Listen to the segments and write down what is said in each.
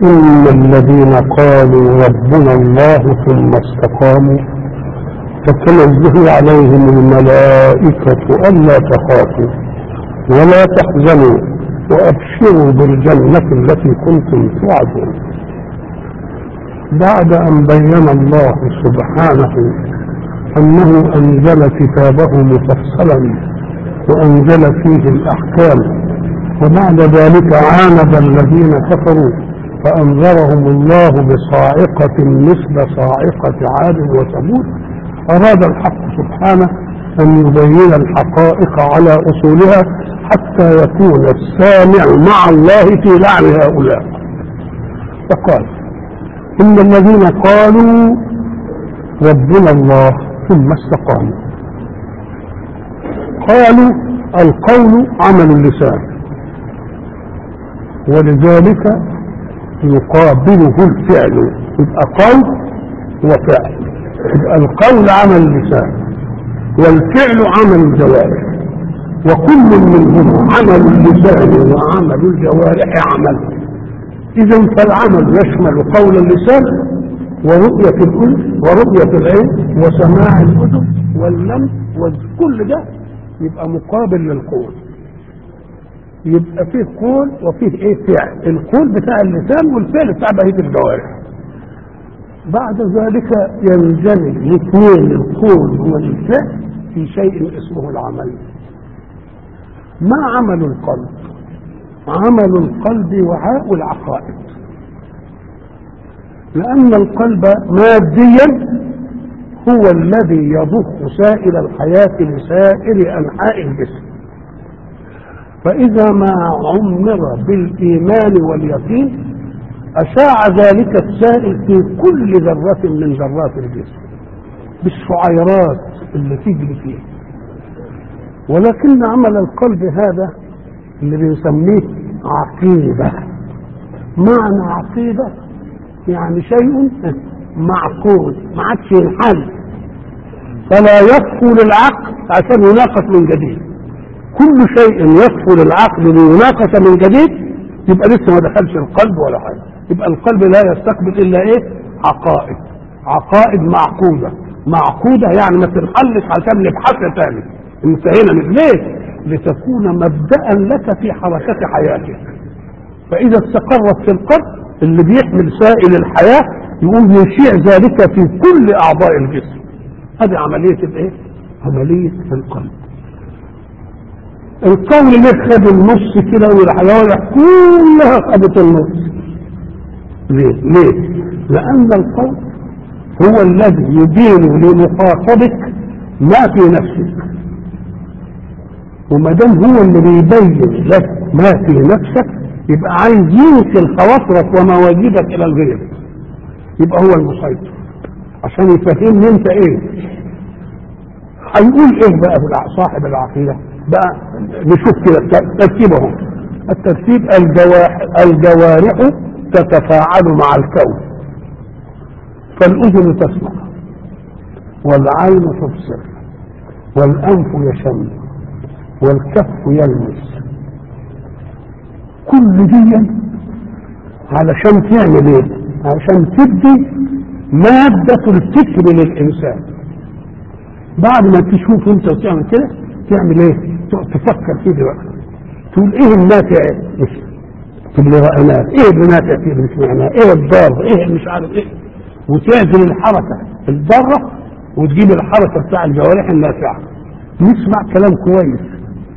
إن الذين قالوا ربنا الله ثم استقاموا تتنزه عليهم الملائكة ألا تخافوا ولا تحزنوا وأبشروا بالجنة التي كنتم توعدون بعد أن بين الله سبحانه أنه أنزل كتابه مفصلا وأنزل فيه الأحكام وبعد ذلك عاند الذين كفروا فأنذرهم الله بصاعقة مثل صاعقة عاد وثمود أراد الحق سبحانه أن يبين الحقائق على أصولها حتى يكون السامع مع الله في لعن هؤلاء فقال إن الذين قالوا ربنا الله ثم استقاموا قالوا القول عمل اللسان ولذلك يقابله الفعل يبقى قول وفعل يبقى القول عمل اللسان والفعل عمل الجوارح وكل منهما عمل اللسان وعمل الجوارح عمل اذا فالعمل يشمل قول اللسان ورؤية الأذن ورؤية العين وسماع الأذن واللمس وكل ده يبقى مقابل للقول يبقى فيه قول وفيه ايه فعل القول بتاع اللسان والفعل بتاع بقيه الجوارح بعد ذلك ينجلي الاثنين القول والفعل في شيء اسمه العمل ما عمل القلب عمل القلب وعاء العقائد لأن القلب ماديا هو الذي يضخ سائل الحياة لسائر أنحاء الجسم فإذا ما عمر بالإيمان واليقين أشاع ذلك السائل في كل ذرة من ذرات الجسم بالشعيرات اللي تجري فيه ولكن عمل القلب هذا اللي بنسميه عقيدة معنى عقيدة يعني شيء معقول ما عادش ينحل فلا يصفو للعقل عشان يناقش من جديد كل شيء يصفو للعقل ليناقش من جديد يبقى لسه ما دخلش القلب ولا حاجه يبقى القلب لا يستقبل الا ايه عقائد عقائد معقوده معقوده يعني ما تنحلش عشان نبحثها تاني انتهينا من ليه لتكون مبدأ لك في حركة حياتك فإذا استقرت في القلب اللي بيحمل سائل الحياة يقوم يشيع ذلك في كل أعضاء الجسم هذه عملية الإيه؟ عملية القلب القول اللي خد النص كده والحيوانات كلها خدت النص ليه؟ ليه؟ لأن القول هو الذي يبين لمخاطبك ما في نفسك وما دام هو اللي بيبين لك ما في نفسك يبقى عايز ينقل خواطرك ومواجبك الى الغير يبقى هو المسيطر عشان يفهمني انت ايه هيقول ايه بقى صاحب العقيده بقى نشوف كده ترتيبهم الترتيب الجوارح الجوارح تتفاعل مع الكون فالاذن تسمع والعين تبصر والانف يشم والكف يلمس كل دي علشان تعمل ايه علشان تدي مادة الفكر للإنسان بعد ما تشوف انت وتعمل كده تعمل ايه تفكر فيه دلوقتي تقول ايه النافع في اللي رأيناه ايه اللي نافع فيه اللي سمعناه ايه الضار ايه اللي مش عارف ايه وتعزل الحركة الضارة وتجيب الحركة بتاع الجوارح النافعة نسمع كلام كويس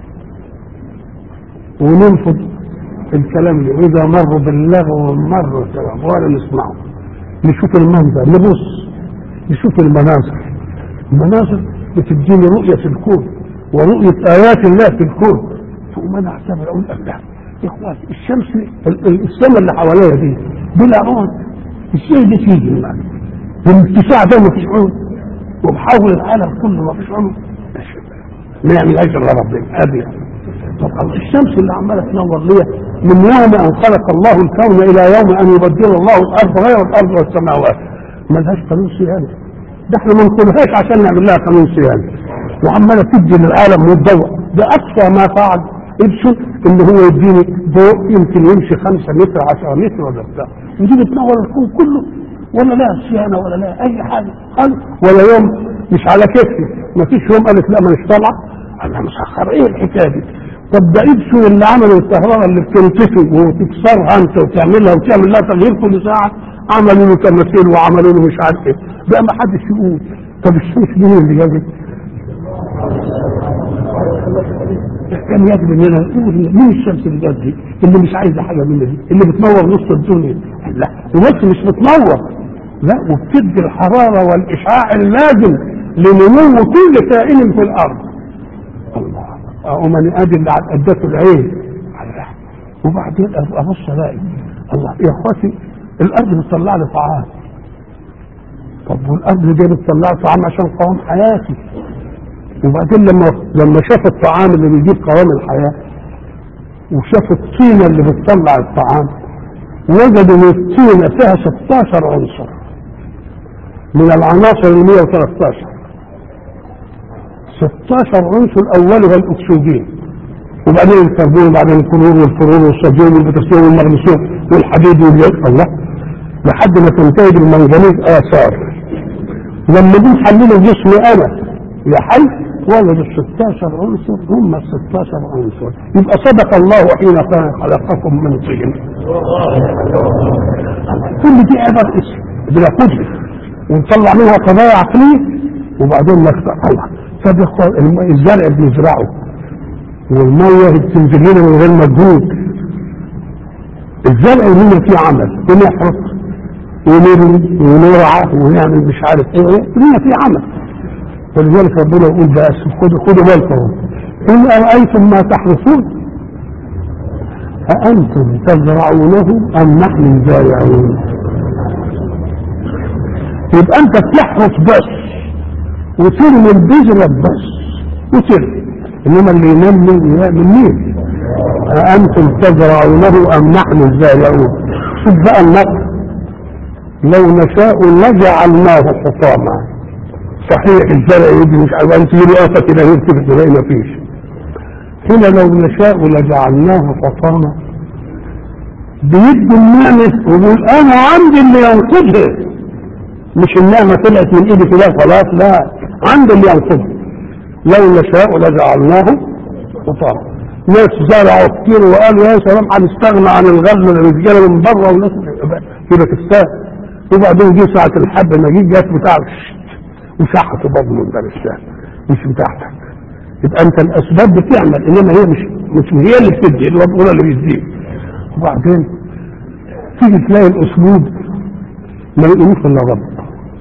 وننفض الكلام اللي واذا مروا باللغو مروا الكلام ولا نسمعه نشوف المنظر نبص نشوف المناظر المناظر بتديني رؤية في الكون ورؤية آيات الله في الكون تقوم أنا أعتبر أقول الله يا إخوان الشمس السماء اللي حواليا دي بلا عود الشيء ده فيه المعنى والاتساع ده ما فيش عود وبحول العالم كله ما فيش عود ما يعملهاش إلا ربنا أبيض طب الشمس اللي عماله تنور ليا من يوم ان خلق الله الكون الى يوم ان يبدل الله الارض غير الارض والسماوات ملهاش قانون صيانه ده احنا ما نقولهاش عشان نعمل لها قانون صيانه وعماله تدي للعالم والضوء ده اقصى ما فعل ابسط ان هو يديني ضوء يمكن يمشي 5 متر 10 متر ولا بتاع ودي بتنور الكون كله ولا لا صيانه ولا لا اي حاجه قال ولا يوم مش على كتفي ما فيش يوم قالت لا مش طالعه انا مسخر ايه الحكايه دي طب ده ادسون اللي عملوا الكهرباء اللي بتنطفي وتكسرها انت وتعملها وتعمل لها تغيير كل ساعه عملوا له تماثيل وعملوا له مش عارف ايه بقى ما حدش يقول طب الشمس مين اللي جابت؟ كان يجب اننا نقول مين الشمس اللي جت دي؟ اللي مش عايزه حاجه من دي، اللي بتنور نص الدنيا، لا وبس مش بتنور لا وبتدي الحراره والاشعاع اللازم لنمو كل كائن في الارض. الله ومن ادي اللي ادته العين الله وبعدين ابص الاقي الله يا اخواتي الارض بتطلع لي طعام طب والارض دي بتطلع لي طعام عشان قوام حياتي وبعدين لما لما شاف الطعام اللي بيجيب قوام الحياه وشاف الطينه اللي بتطلع الطعام وجد ان الطينه فيها 16 عنصر من العناصر ال 113 16 عنصر اولها الاكسجين وبعدين الكربون وبعدين الكلور والفلور والصوديوم والبوتاسيوم والمغنيسيوم والحديد واليود الله لحد ما تنتهي بالمنجنيز اثار لما دي حللوا جسمي انا يا حي ولد ال 16 عنصر هم ال 16 عنصر يبقى صدق الله حين خلقكم من طين كل دي عبر اسم بلا قدر ونطلع منها قضايا عقليه وبعدين نفتح الله طب الزرع بنزرعه والميه بتنزل لنا من غير مجهود الزرع لنا فيه عمل بنحرق ونرمي ونرعى ونعمل مش عارف ايه لنا فيه عمل ولذلك ربنا يقول بس خدوا خدوا بالكم قل ارايتم ما تحرثون أأنتم تزرعونه أم نحن الزارعون؟ يبقى أنت بتحرث بس وترمي البذرة بس وترمي إنما اللي ينمي يعمل مين؟ أأنتم تزرعونه أم نحن الزارعون؟ شوف بقى النقل لو نشاء لجعلناه حطاما صحيح الزرع يجي مش عارف انت له قفه كده يكتب تلاقي ما فيش هنا لو نشاء لجعلناه حطاما بيدي النعمة ويقول انا عندي اللي ينقذها مش النعمة طلعت من ايدي كده خلاص لا عندي اللي ينقذها لو نشاء لجعلناه حطاما ناس زرعوا كتير وقالوا يا سلام هنستغنى عن الغزل الرجاله من بره والناس في باكستان وبعدين جه ساعة الحب ما جه جت بتاع وشحطوا بطنه من الشام مش بتاعتك يبقى انت الاسباب بتعمل انما هي مش مش هي اللي بتدي الوضع اللي بيديه وبعدين تيجي تلاقي الاسلوب ما يقولوش الا رب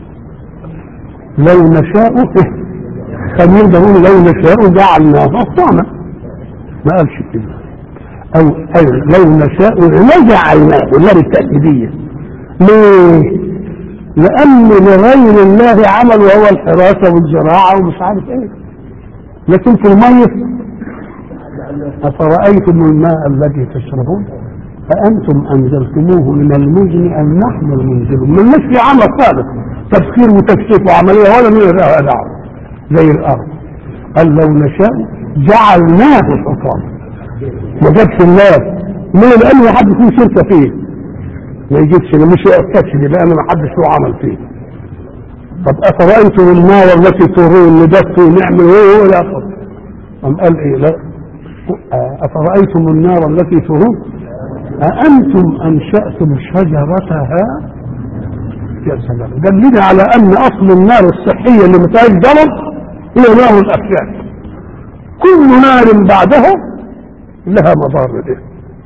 لو نشاء خلينا نقول لو نشاء جعلناه حطاما ما قالش كده او أو لو نشاء لجعلناه اللام التأكيدية ليه؟ لأن لغير الله عمل وهو الحراسة والزراعة ومش عارف ايه لكن في المية أفرأيتم الماء الذي تشربون فأنتم أنزلتموه من المزن أم نحن المنزلون من في عمل خالص تفكير وتكشيف وعملية ولا من لها دعوة زي الأرض قال لو نشاء جعلناه حطاما ما جابش الناس ليه؟ لأنه حد يكون شركة فيه ما يجيبش مش يأكدش دي لأن ما حدش له عمل فيه طب أفرأيتم النار التي ترون ندفت ونعمل هو هو لا أفضل أم قال إيه لا أفرأيتم النار التي ترون أأنتم أنشأتم شجرتها يا سلام دلنا على أن أصل النار الصحية اللي متاج ضرب هي نار الأفلاك كل نار بعدها لها مضار دي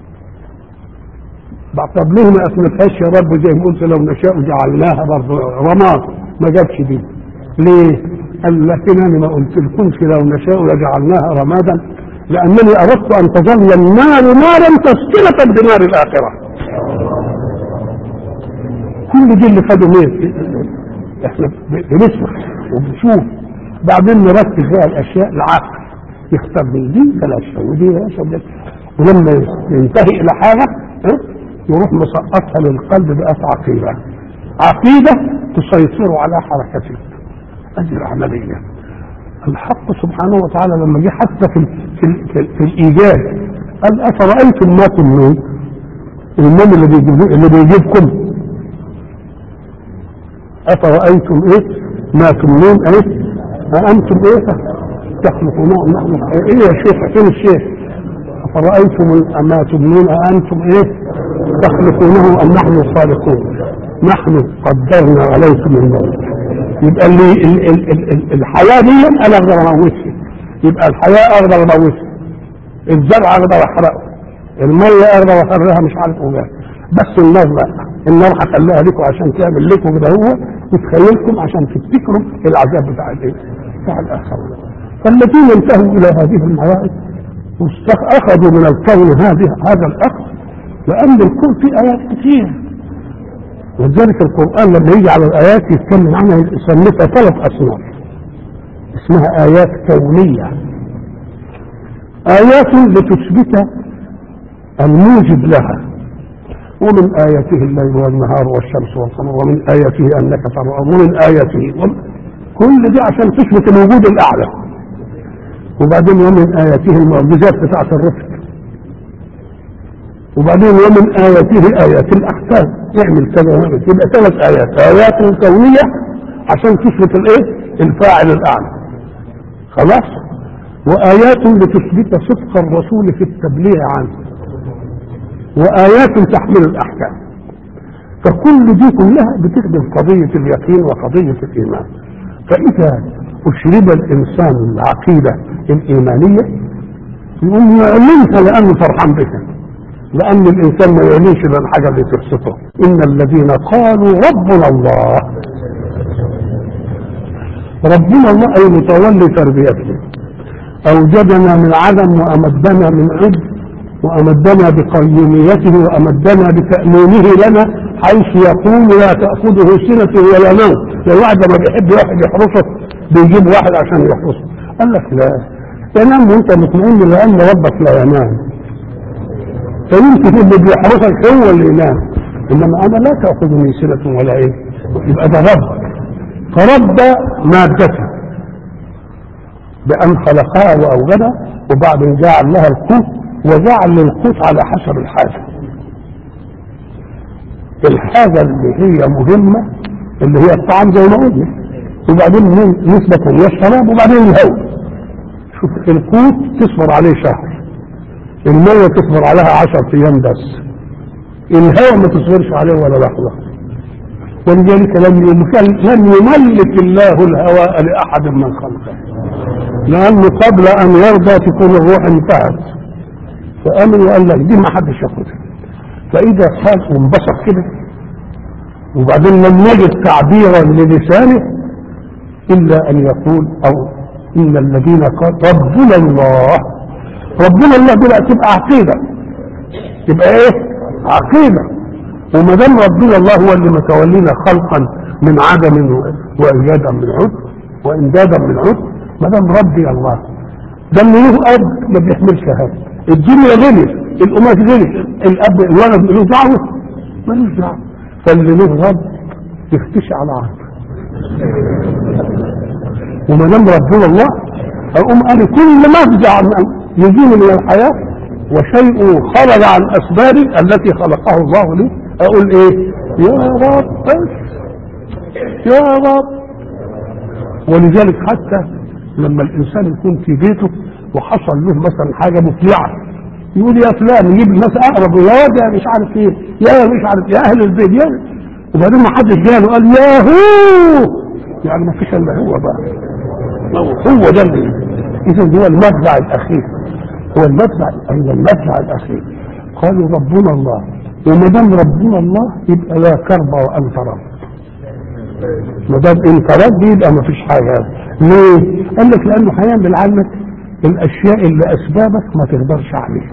طب ليه ما اثبتهاش يا رب زي ما قلت لو نشاء جعلناها برضه رماد ما جابش دي ليه؟ قال لكن انا ما قلت لكمش لو نشاء لجعلناها رمادا لانني اردت ان تظل النار نارا تسكنة بنار الاخره كل دي اللي خدوا مين احنا بنسمع وبنشوف بعدين نركز بقى الاشياء العقل يختار من دي بلاش ودي بلاش ولما ينتهي الى حاجه اه يروح مسقطها للقلب بقت عقيدة عقيدة تسيطر على حركته هذه العملية الحق سبحانه وتعالى لما جه حتى في, في, في, في الإيجاد قال أفرأيتم ما تمنون النوم اللي بيجيب اللي بيجيبكم افرايتم ايه ما تمنون ايه أأنتم ايه تخلقونه نحن ايه يا شيخ فين الشيخ أفرأيتم ما تمنون أأنتم ايه تخلقونه أم نحن الخالقون نحن قدرنا عليكم الموت يبقى اللي ال ال ال ال الحياة دي أنا أقدر أموتها يبقى الحياة أقدر أموتها الزرع أقدر أحرقه المية أقدر أحرقها مش عارف أقول بس النار لا النار هخليها لكم عشان تعمل لكم كده هو وتخيلكم عشان تفتكروا العذاب بتاع الايه؟ بتاع الاخره. فالذين انتهوا الى هذه المواعظ واخذوا من الكون هذه هذا الاخذ لان الكون فيه ايات كثير ولذلك القران لما يجي على الايات يتكلم عنها يسميها ثلاث اصناف اسمها ايات كونيه ايات لتثبت الموجب لها ومن آياته الليل والنهار والشمس والقمر ومن آياته أنك ترى ومن آياته كل دي عشان تثبت الوجود الأعلى وبعدين ومن آياته المعجزات بتاعة الرفق وبعدين ومن آياته آيات الأحكام اعمل كذا واعمل يبقى ثلاث آيات آيات كونية عشان تثبت الإيه؟ الفاعل الأعلى خلاص وآيات لتثبت صدق الرسول في التبليغ عنه وآيات تحمل الأحكام فكل دي كلها بتخدم قضية اليقين وقضية الإيمان فإذا أشرب الإنسان العقيدة الإيمانية يقوم يعلنها لأنه فرحان بها لأن الإنسان ما يعلنش إلا الحاجة اللي تبسطه إن الذين قالوا ربنا الله ربنا الله أي متولي تربيتنا أوجدنا من عدم وأمدنا من عد وأمدنا بقيوميته وأمدنا بتأمينه لنا حيث يقول لا تأخذه سنة ولا نوم لو واحد لما بيحب واحد يحرسه بيجيب واحد عشان يحرسه قال لك لا تنام وانت مطمئن لأن ربك لا ينام فيمكن اللي بيحرسك هو اللي ينام إنما أنا لا تأخذني سنة ولا إيه يبقى ده رب فرب مادته بأن خلقها وأوجدها وبعدين جعل لها القوت وجعل للقوت على حسب الحاجة الحاجة اللي هي مهمة اللي هي الطعام زي ما قلنا وبعدين نسبة هي الشراب وبعدين الهواء شوف القوت تصبر عليه شهر المية تصبر عليها عشر ايام بس الهواء ما تصبرش عليه ولا لحظة ولذلك لم لم يملك الله الهواء لأحد من خلقه لأنه قبل أن يرضى تكون الروح انتهت فآمن وقال لك دي ما حدش ياخدها فإذا خاف وانبسط كده وبعدين لم يجد تعبيرا للسانه إلا أن يقول أو إن الذين قال ربنا الله ربنا الله دي بقى تبقى عقيدة تبقى إيه؟ عقيدة وما دام ربنا الله هو اللي متولينا خلقا من عدم وإيجادا من عد وإمدادا من عد ما دام ربي الله ده اللي له أب ما بيحملش هذا الدنيا غلي القماش غلي الاب الولد له دعوه ملوش دعوه فاللي له رب يختشي على عرض وما دام ربنا الله اقوم انا كل مفزع يجيني من الحياه وشيء خرج عن اسبابي التي خلقه الله لي اقول ايه يا رب يا رب ولذلك حتى لما الانسان يكون في بيته وحصل له مثلا حاجه مفجعه يقول يا فلان يجيب الناس اقرب يا واد يا مش عارف ايه يا مش عارف يا اهل البيت يا وبعدين ما حدش جاله قال يا هو يعني ما فيش الا هو بقى هو ده اللي اذا هو المفزع الاخير هو المفزع ايضا المفزع الاخير قالوا ربنا الله وما دام ربنا الله يبقى لا كرب وانت رب ما دام انت رب يبقى ما فيش حاجه ليه؟ قال لك لانه هيعمل عنك الاشياء اللي اسبابك ما تقدرش عليها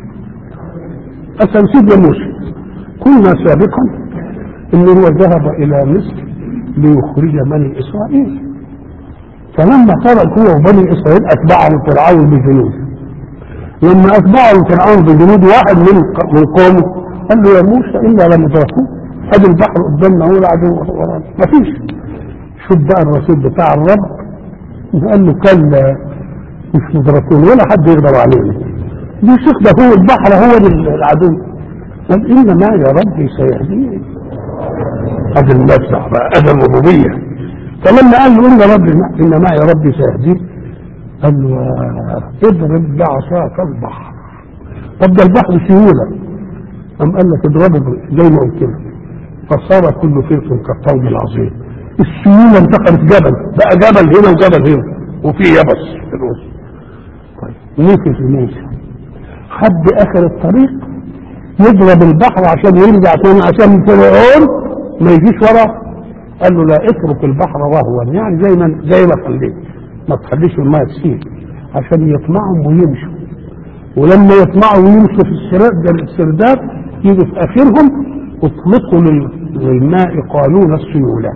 مثلا سيدنا موسى كنا سابقا انه هو ذهب الى مصر ليخرج بني اسرائيل فلما خرج هو وبني اسرائيل اتبعه فرعون بجنود لما اتبعه فرعون بجنود واحد من من قومه قال له يا موسى انا لمدركون ادي البحر قدامنا هو العدو ورانا مفيش شوف بقى الرسول بتاع الرب قال له كلا مش مدركون ولا حد يقدر علينا دي شيخ ده هو البحر هو العدو قال إن معي ربي سيهدين هذا المدفع بقى هذا الربوبية فلما قال له إن ربي إن معي ربي سيهدين قال له اضرب بعصاك البحر طب ده البحر سهولة قام قال لك اضربه زي ما قلت لك فصار كل فرق كالطول العظيم السيولة انتقلت جبل بقى جبل هنا وجبل هنا وفي يبس في الوسط طيب نيجي في موسى حد اخر الطريق يضرب البحر عشان يرجع تاني عشان فرعون ما يجيش وراه قال له لا اترك البحر رهوا يعني زي ما زي ما خليت ما تخليش الماء تسيل عشان يطمعهم ويمشوا ولما يطمعوا ويمشوا في السرداب السرداب يجي في اخرهم اطلقوا للماء قانون السيوله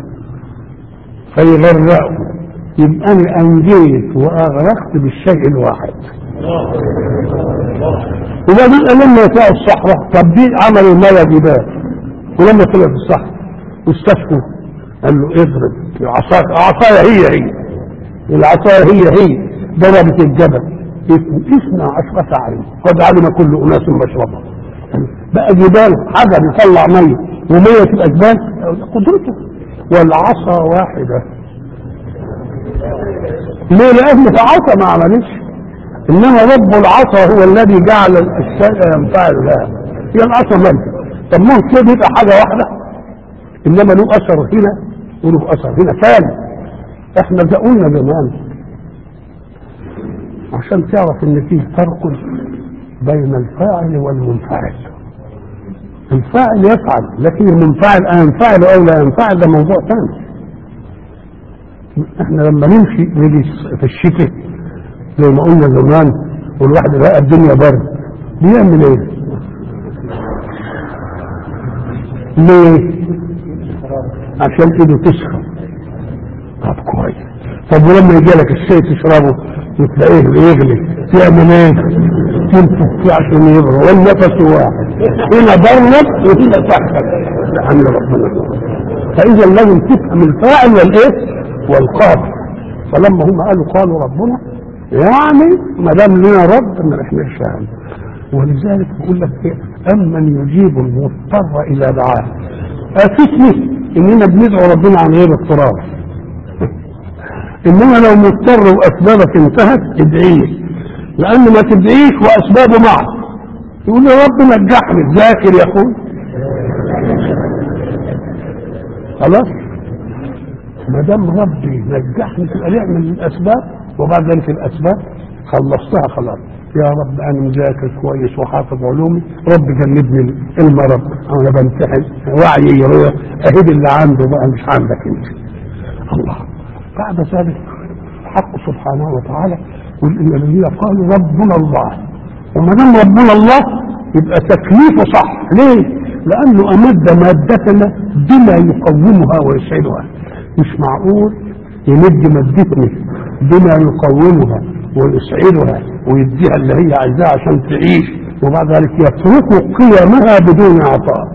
فيغرقوا يبقى انا انجيت واغرقت بالشيء الواحد وبعدين لما يطلعوا الصحراء طب دي عملوا المية جبال ولما طلع في الصحراء واستشفوا قال له اضرب عصاك عصايا هي هي العصايا هي هي ضربت الجبل اثنى عشرة عين قد علم كل اناس مشربهم بقى جبال حجر يطلع ميه وميه تبقى جبال قدرته والعصا واحده ليه لان عصا ما عملش انما رب العصا هو الذي جعل الشيء ينفعل لها هي العصا ملك طب ممكن يبقى حاجه واحده انما له اثر هنا وله اثر هنا ثاني احنا ده قلنا زمان عشان تعرف ان فيه فرق بين الفاعل والمنفعل الفاعل يفعل لكن المنفعل ينفعل او لا ينفعل ده موضوع ثاني احنا لما نمشي نيجي في الشتاء زي ما قلنا زمان والواحد لقى الدنيا برد بيعمل ايه؟ ليه؟ عشان ايده تسخن طب كويس طب ولما يجي لك الشاي تشربه وتلاقيه بيغلي تعمل ايه؟ تنفخ فيه عشان يبرد والنفس واحد هنا برد وهنا سخن لان ربنا فاذا لازم تفهم الفاعل والايه؟ والقادر فلما هم قالوا قالوا ربنا يعني ما دام لنا رب ما احناش فاهم ولذلك بيقول لك ايه امن يجيب المضطر اذا دعاه افكني اننا بندعو ربنا عن غير اضطرار انما لو مضطر واسبابك انتهت ادعيه لان ما تدعيش واسبابه معك يقول يا رب نجحني ذاكر يا اخوي خلاص ما دام ربي نجحني تبقى نعمل الاسباب وبعد ذلك الاسباب خلصتها خلاص يا رب انا مذاكر كويس وحافظ علومي رب جنبني المرض انا بمتحن وعيي يروح اهيد اللي عنده بقى مش عندك انت الله بعد ذلك الحق سبحانه وتعالى يقول ان الذين قالوا ربنا الله وما دام ربنا الله يبقى تكليفه صح ليه؟ لانه امد مادتنا بما يقومها ويسعدها مش معقول يمد مادتنا بما يقومها ويسعدها ويديها اللي هي عايزاها عشان تعيش وبعد ذلك يترك قيمها بدون عطاء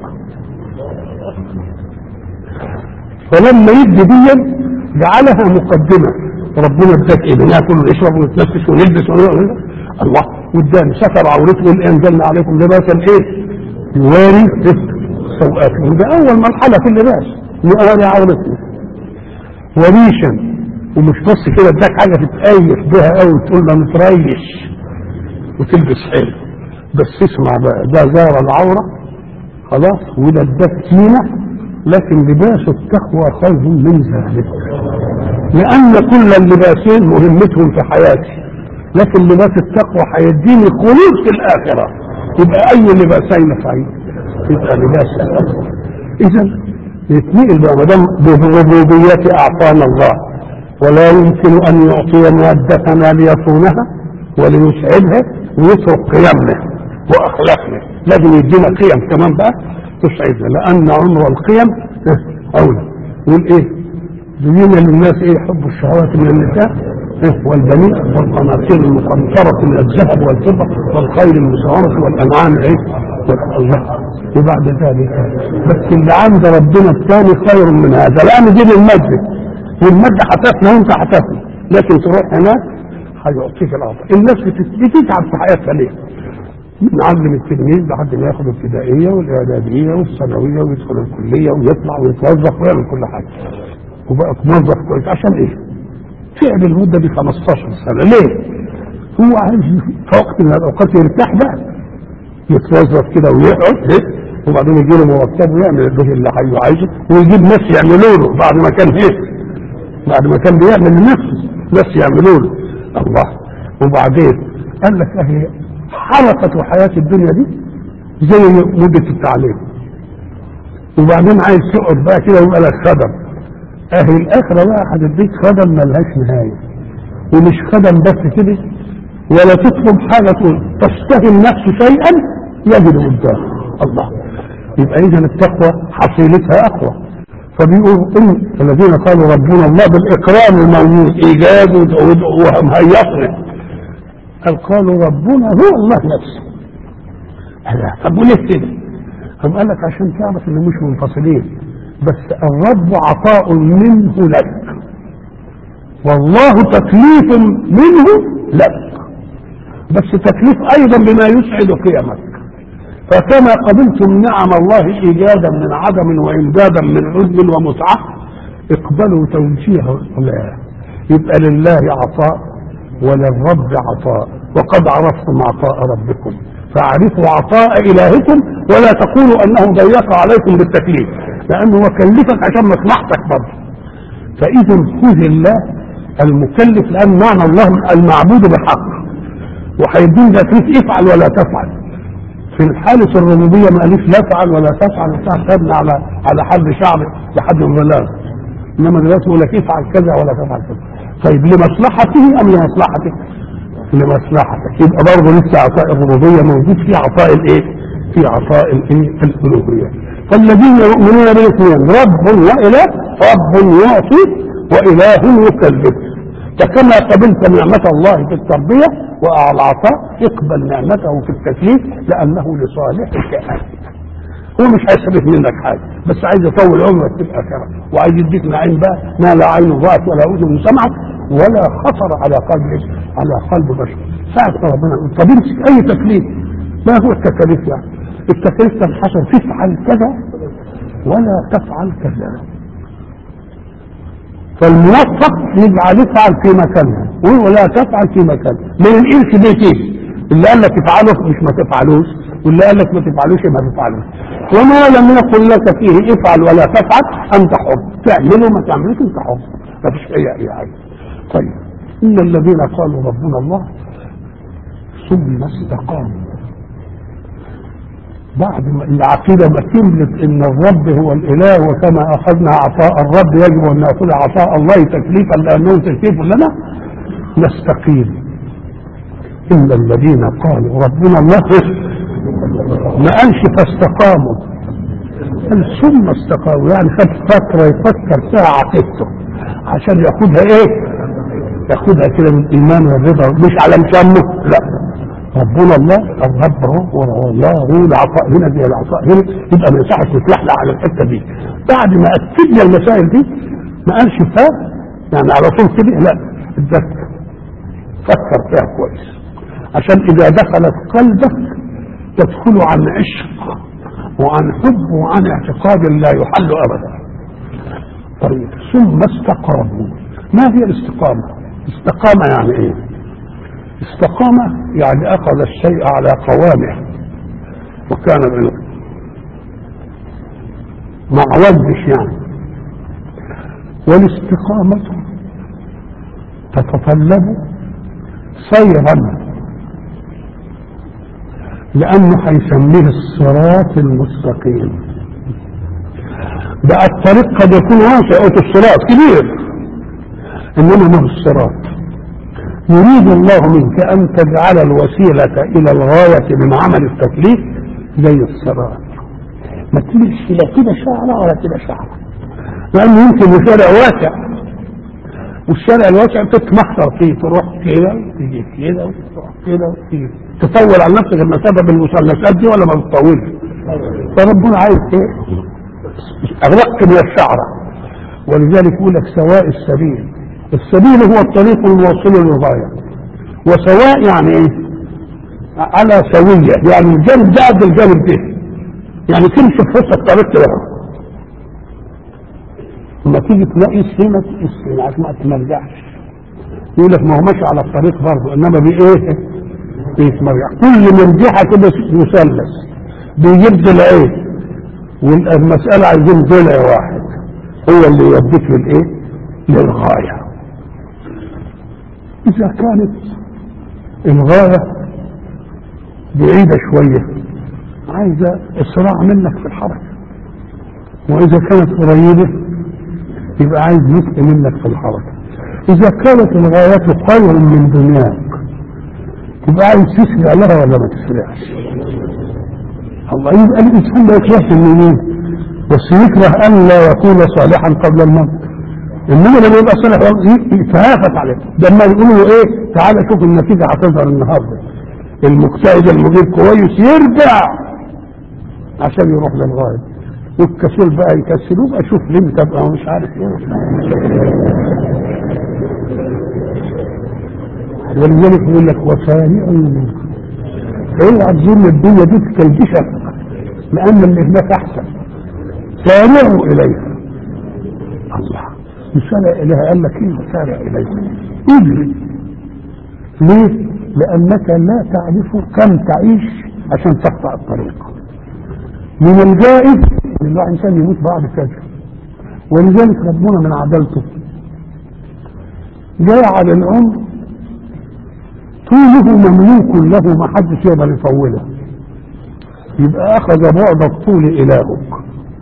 فلما يدي دي جعلها مقدمه ربنا اداك ايه بناكل ونشرب ونتنفس ونلبس ونعمل الله واداني ستر عورته وان انزلنا عليكم لباسا ايه؟ يواري سوءاتكم ده اول مرحله في اللباس يواري عورتنا وريشا ومش بس كده اداك حاجه تتأيف بها قوي تقول له متريش وتلبس حلو بس اسمع بقى ده زار العوره خلاص وده اداك زينه لكن لباس التقوى خير من ذلك لان كل اللباسين مهمتهم في حياتي لكن لباس التقوى هيديني خلود في الاخره يبقى اي لباسين خير يبقى لباس التقوى اذا يتنقل بقى ما دام بربوبيته اعطانا الله ولا يمكن ان يعطي مادتنا ليصونها وليسعدها ويترك قيمنا واخلاقنا لازم يدينا قيم كمان بقى تسعدنا لان عمر القيم اولى يقول ايه زين للناس ايه حب الشهوات من النساء إيه والبنين والقناطير المقنطرة من الذهب والفضة والخيل المسعرة والأنعام ايه الله وبعد ذلك بس اللي عند ربنا الثاني خير من هذا لأن دي المادة والمادة هتفنى وانت هتفنى لكن تروح هناك هيعطيك العطاء الناس بتتعب في حياتها ليه؟ نعلم التلميذ لحد ما ياخد الابتدائيه والاعداديه والثانويه ويدخل الكليه ويطلع ويتوظف ويعمل كل حاجه وبقى موظف كويس عشان ايه؟ فعل المده دي 15 سنه ليه؟ هو عايز في وقت من الاوقات يرتاح بقى يتوظف كده ويقعد إيه؟ وبعدين يجي له مرتب ويعمل به اللي هو عايزه ويجيب ناس يعملوا له بعد ما كان ايه؟ بعد ما كان بيعمل لنفسه ناس يعملوا له الله وبعدين قال لك اهي حركة حياة الدنيا دي زي مدة التعليم وبعدين عايز تقعد بقى كده ويبقى لك خدم اهي الاخرة بقى هتديك خدم ملهاش نهاية ومش خدم بس كده ولا تطلب حاجة تقول تشتهي النفس شيئا يجد قدامك الله يبقى اذا التقوى حصيلتها اقوى فبيقول ان الذين قالوا ربنا الله بالاكرام الموجود ايجاد ومهيصنا قال قالوا ربنا هو الله نفسه طب وليه كده؟ طب قال لك عشان تعرف ان مش منفصلين بس الرب عطاء منه لك والله تكليف منه لك بس تكليف ايضا بما يسعد قيمك فكما قبلتم نعم الله ايجادا من عدم وامدادا من عدل ومتعه اقبلوا توجيه لا يبقى لله عطاء وللرب عطاء وقد عرفتم عطاء ربكم فاعرفوا عطاء الهكم ولا تقولوا انه ضيق عليكم بالتكليف لانه كلفك عشان مصلحتك برضه فاذا خذ الله المكلف لان معنى الله المعبود بحق وهيدين تكليف افعل ولا تفعل في الحالة الربوبية ما قاليش لا افعل ولا تفعل وبتاع خدنا على على حد شعبي لحد البلاغ انما دلوقتي يقول لك افعل كذا ولا تفعل كذا طيب لمصلحته ام لمصلحتك؟ لمصلحتك يبقى برضه لسه عطاء الربوبية موجود في عطاء الايه؟ في عطاء الايه؟ الالوهية فالذين يؤمنون بالاثنين رب واله رب يعطي واله يكلف فكما قبلت نعمة الله في التربية والعطاء اقبل نعمته في التكليف لأنه لصالحك أنت هو مش هيصرف منك حاجة بس عايز يطول عمرك في الآخرة وعايز يديك نعيم بقى ما لا عين رأت ولا أذن سمعت ولا خطر على قلب على قلب بشر ساعة ربنا يقول طب امسك أي تكليف ما هو التكاليف يعني التكاليف تنحصر تفعل كذا ولا تفعل كذا فالموفق يجعل يفعل في مكانها ولا تفعل في مكانها من الانس بيتين اللي قال لك افعله مش ما تفعلوش واللي قال لك ما تفعلوش ما تفعلوش وما لم يقل لك فيه افعل ولا تفعل انت حر تعمله ما تعملوش انت حر ما فيش اي اي حاجه طيب ان الذين قالوا ربنا الله ثم استقاموا بعد ما العقيدة ما كملت ان الرب هو الاله وكما اخذنا عطاء الرب يجب ان ناخذ عطاء الله تكليفا لانه تكليف لنا نستقيم ان الذين قالوا ربنا الله ما قالش فاستقاموا قال ثم استقاموا يعني خد فترة يفكر فيها عقيدته عشان ياخدها ايه ياخدها كده من الايمان والرضا مش على مسمه لا ربنا الله الرب هو الله هو العطاء هنا دي العطاء هنا يبقى ما يصحش نتلحلح على الحته دي بعد ما اكدنا المسائل دي ما قالش فا يعني على طول كده لا اتذكر فكر فيها كويس عشان اذا دخلت قلبك تدخل عن عشق وعن حب وعن اعتقاد لا يحل ابدا طيب ثم استقاموا ما هي الاستقامه استقامه يعني ايه استقام يعني اخذ الشيء على قوامه وكان بالعلم ما عوجش يعني والاستقامة تتطلب سيرا لأنه هيسميه الصراط المستقيم بقى الطريق قد يكون واسع الصراط كبير إنما ما هو الصراط يريد الله منك أن تجعل الوسيلة إلى الغاية من عمل التكليف زي الصراط ما تجيش لا كده شعرة ولا كده شعرة لأنه يمكن الشارع واسع والشارع الواسع تتمحصر فيه تروح كده وتيجي كده وتروح كده وتيجي تطول على نفسك المسافة بالمثلثات دي ولا ما بتطولش فربنا عايز ايه؟ أغلق من الشعرة ولذلك يقول لك سواء السبيل السبيل هو الطريق الموصل للغاية وسواء يعني ايه على سوية يعني الجانب ده قد الجانب ده يعني تمشي في وسط الطريق كده لما تيجي تلاقي هنا تقيس هنا عشان ما تمرجعش يقول لك ما هو ماشي على الطريق برضه انما بايه؟ بيتمرجع كل مرجحه كده مثلث بيجيب ضلعين والمساله عايزين ضلع واحد هو اللي يوديك للايه؟ للغايه اذا كانت الغايه بعيده شويه عايزه اسراع منك في الحركه واذا كانت قريبه يبقى عايز نطق منك في الحركة إذا كانت الغاية خير من دنياك تبقى عايز تسرع لها ولا ما تسرعش الله يبقى الإنسان ما يكرهش المؤمنين بس يكره أن لا يكون صالحا قبل الموت إنما لما يبقى صالح يتهافت عليه ده لما يقولوا له إيه تعالى شوف النتيجة هتظهر النهارده المجتهد المدير كويس يرجع عشان يروح للغاية والكسول بقى يكسلوه بقى شوف ليه تبقى مش عارف ايه ولذلك يقول لك وسارعوا اوعى تظن الدنيا دي تكلبشك لان اللي هناك احسن سارعوا اليها الله يسارع اليها قال لك ايه سارع اليها اجري ليه؟ لانك لا تعرف كم تعيش عشان تقطع الطريق من الجائز ان الواحد انسان يموت بعد كذا ولذلك ربنا من عدالته جعل العمر طوله مملوك له ما حدش يقدر يطوله يبقى اخذ بعد الطول الهك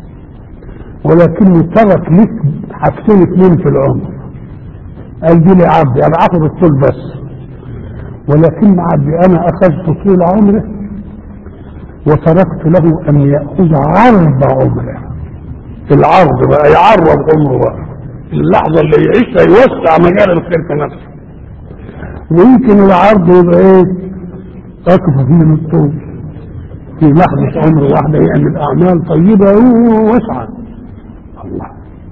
ولكنه ترك لك حاجتين اثنين في العمر قال دي لعبدي انا اخذ الطول بس ولكن عبدي انا اخذت طول عمره وتركت له ان ياخذ عرض عمره العرض بقى يعرض عمره بقى اللحظه اللي يعيشها يوسع مجال الخير في نفسه ويمكن العرض يبقى ايه اكبر من الطول في لحظه عمر واحده يعمل اعمال طيبه واسعه الله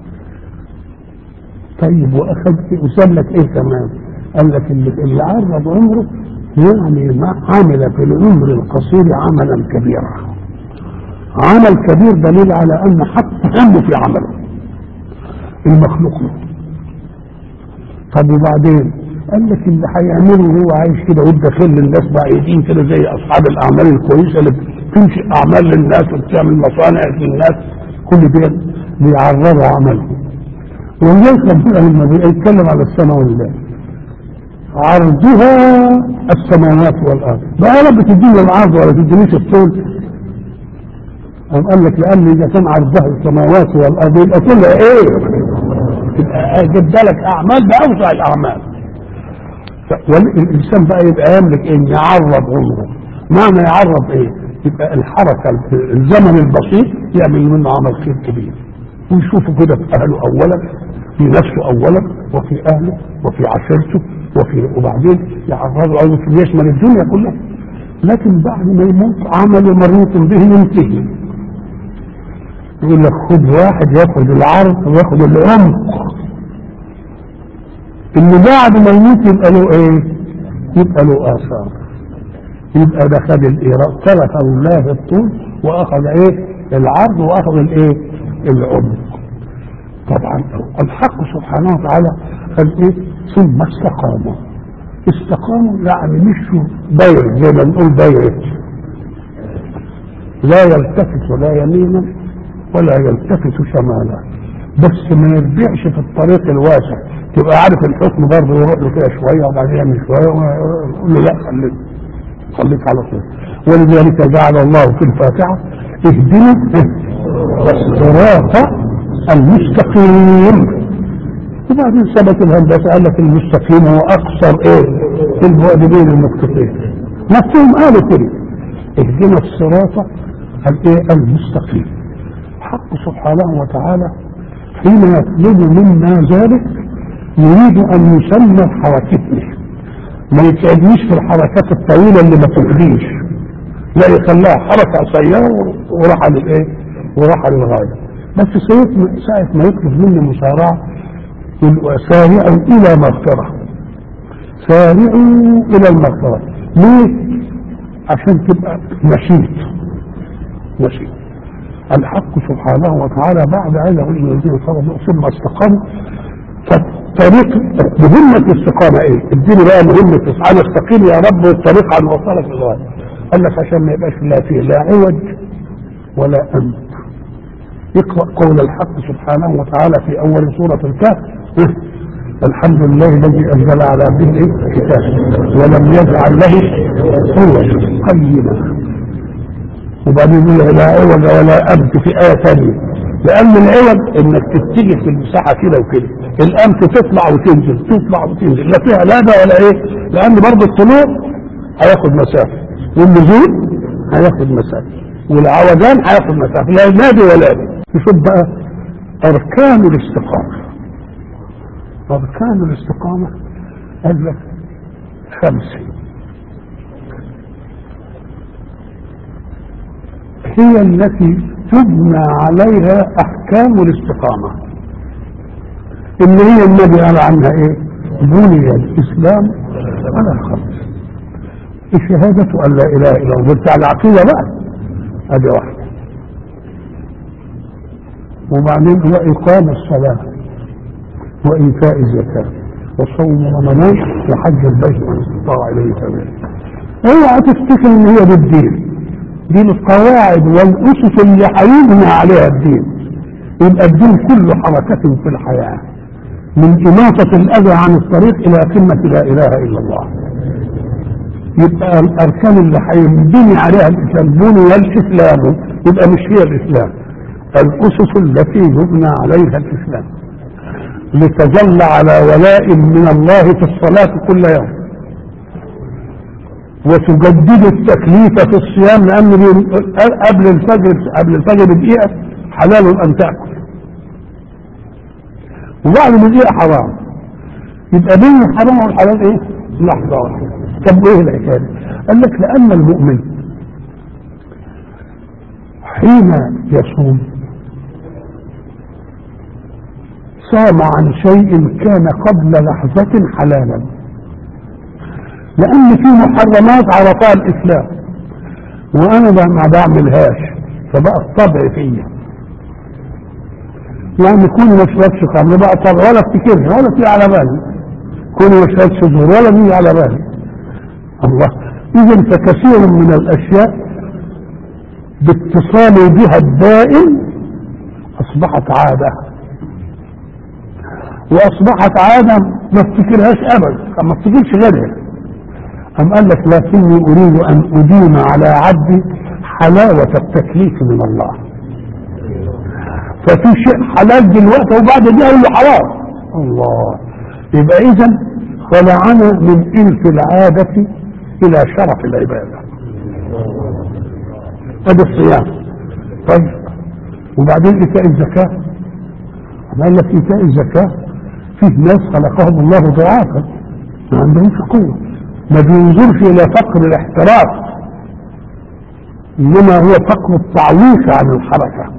طيب واخذ وساب لك ايه كمان قال لك اللي, اللي عرض عمره يعني ما عمل في العمر القصير عملا كبيرا عمل كبير دليل على ان حتى همه في عمله المخلوق له طب وبعدين قال لك اللي هيعمله وهو عايش كده ويدخل للناس بعيدين كده زي اصحاب الاعمال الكويسه اللي بتنشئ اعمال للناس وبتعمل مصانع للناس كل ده بيعرضوا عملهم ولذلك ربنا لما بيتكلم على السماء والله عرضها السماوات والارض بقى رب تديني العرض ولا تدينيش الطول أم قال لك لان اذا كان عرضها السماوات والارض يبقى كلها ايه؟ تبقى جد لك اعمال باوسع الاعمال والانسان بقى يبقى يملك ان يعرض عمره معنى يعرض ايه؟ يبقى الحركه الزمن البسيط يعمل منه عمل خير كبير ويشوفه كده في اهله اولا في نفسه اولا وفي اهله وفي عشيرته وفي وبعدين يعرضه او يشمل الدنيا كلها لكن بعد ما يموت عمل مربوط به ينتهي يقول لك خد واحد ياخد العرض وياخد العمق اللي بعد ما يموت يبقى له ايه؟ يبقى له اثار يبقى ده خد الايراد ترك الله الطول واخذ ايه؟ العرض واخذ الايه؟ العمق طبعا الحق سبحانه وتعالى قال ايه؟ ثم استقاموا استقاموا يعني مشوا دايرة زي ما نقول دايرة لا يلتفت ولا يمينا ولا يلتفت شمالا بس ما يرجعش في الطريق الواسع تبقى عارف الحكم برضه يروح له كده شويه وبعدين يعمل شويه ويقول له لا خليك خليك على طول ولذلك جعل الله في الفاتحه اهدنا الصراط المستقيم وبعدين ثبت الهندسه قال لك المستقيم هو اقصر ايه البعد بين النقطتين نفسهم قالوا كده اهدنا الصراط الايه المستقيم حق سبحانه وتعالى حين يطلب منا ذلك يريد ان يسمى حركتنا ما يتعبنيش في الحركات الطويله اللي ما تفديش لا يخليها حركه قصيره وراح للايه وراح للغايه بس ساعة ما يطلب مني مسارعة سارعوا إلى مغفرة سارعوا إلى المغفرة ليه؟ عشان تبقى نشيط نشيط الحق سبحانه وتعالى بعد ان يقول الذين صبروا ثم استقاموا فالطريق مهمة الاستقامة ايه؟ اديني بقى مهمة انا استقيم يا رب والطريق عن وصلك للغاية قال لك عشان ما يبقاش لا فيه لا عوج ولا امت اقرأ قول الحق سبحانه وتعالى في اول سورة الكهف الحمد لله الذي انزل على عبده الكتاب ولم يجعل له عوجا قيما وبعدين يقول لا عوج ولا امت في ايه ثانيه لان العوج انك تتجه في المساحه كده وكده الامت تطلع وتنزل تطلع وتنزل لا فيها لا ده ولا ايه لان برضه الطلوع هياخد مسافه والنزول هياخد مسافه والعوجان هياخد مسافه لا نادي ولا دي شوف بقى اركان الاستقامه اركان الاستقامه قال لك خمسه هي التي تبنى عليها احكام الاستقامه اللي هي النبي قال عنها ايه بني الاسلام على خمس الشهادة أن لا إله إلا الله بتاع العقيدة بقى هذه واحدة وبعدين هو إقام الصلاة وإيتاء الزكاة وصوم رمضان وحج البيت من استطاع إليه سبيلا اوعى تفتكر إن هي دي الدين دي القواعد والأسس اللي هيبنى عليها الدين يبقى الدين كله حركة في الحياة من إماطة الأذى عن الطريق إلى قمة لا إله إلا الله يبقى الأركان اللي هينبني عليها الإسلام بني الإسلام يبقى مش هي الإسلام الأسس التي يبنى عليها الإسلام لتظل على ولاء من الله في الصلاة كل يوم وتجدد التكليف في الصيام لأن قبل الفجر قبل الفجر بدقيقة حلال أن تأكل وبعد بدقيقة حرام يبقى بين الحرام والحلال ايه؟ لحظة واحدة طب ايه الحكاية؟ قال لك لأن المؤمن حين يصوم صام عن شيء كان قبل لحظة حلالا لأن في محرمات عرفها الإسلام وأنا ما بعملهاش فبقى الطبع فيا يعني كوني ما اشربش خمر بقى طبع ولا افتكرها ولا تيجي على بالي كوني ما اشربش زهور ولا تيجي على بالي الله إذا فكثير من الأشياء باتصالي بها الدائم أصبحت عادة وأصبحت عادة ما افتكرهاش أبدا ما افتكرش غيرها أم قال لك لكني أريد أن أديم على عبدي حلاوة التكليف من الله ففي شيء حلال دلوقتي وبعد دي قال له حرام الله يبقى إذا خلعنا من إلف العادة إلى شرف العبادة هذا الصيام طيب وبعدين إيتاء الزكاة قال لك إيتاء الزكاة فيه ناس خلقهم الله ضعافا ما عندهمش قوة ما بينظرش إلى فقر الاحتراف إنما هو فقر التعويش عن الحركة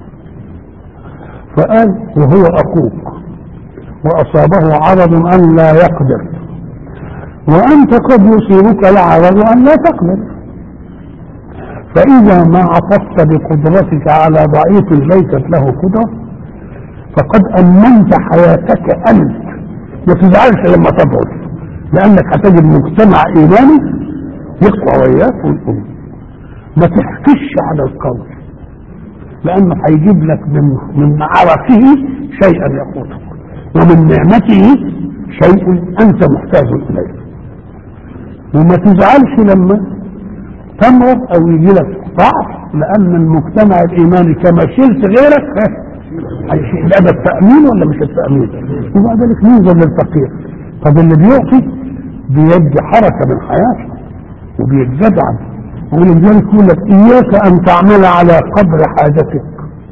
فقال وهو أخوك وأصابه عرض أن لا يقدر وأنت قد يصيبك العرض أن لا تقدر فإذا ما عطفت بقدرتك على ضعيف ليست له قدرة فقد أمنت حياتك أنت ما تزعلش لما تضعف لأنك هتجد مجتمع إيماني يقوى وياك ويقوم ما تحكش على القول لأنه هيجيب لك من من عرفه شيئا يقوتك ومن نعمته شيء أنت محتاج إليه وما تزعلش لما تمرض أو يجي لك ضعف لأن المجتمع الإيماني كما شلت غيرك هيشيل ده التأمين ولا مش التأمين وبعد ذلك ننظر للفقير طب اللي بيعطي بيدي حركة من حياته وبيتجدعن ولذلك يقول لك إياك أن تعمل على قدر حاجتك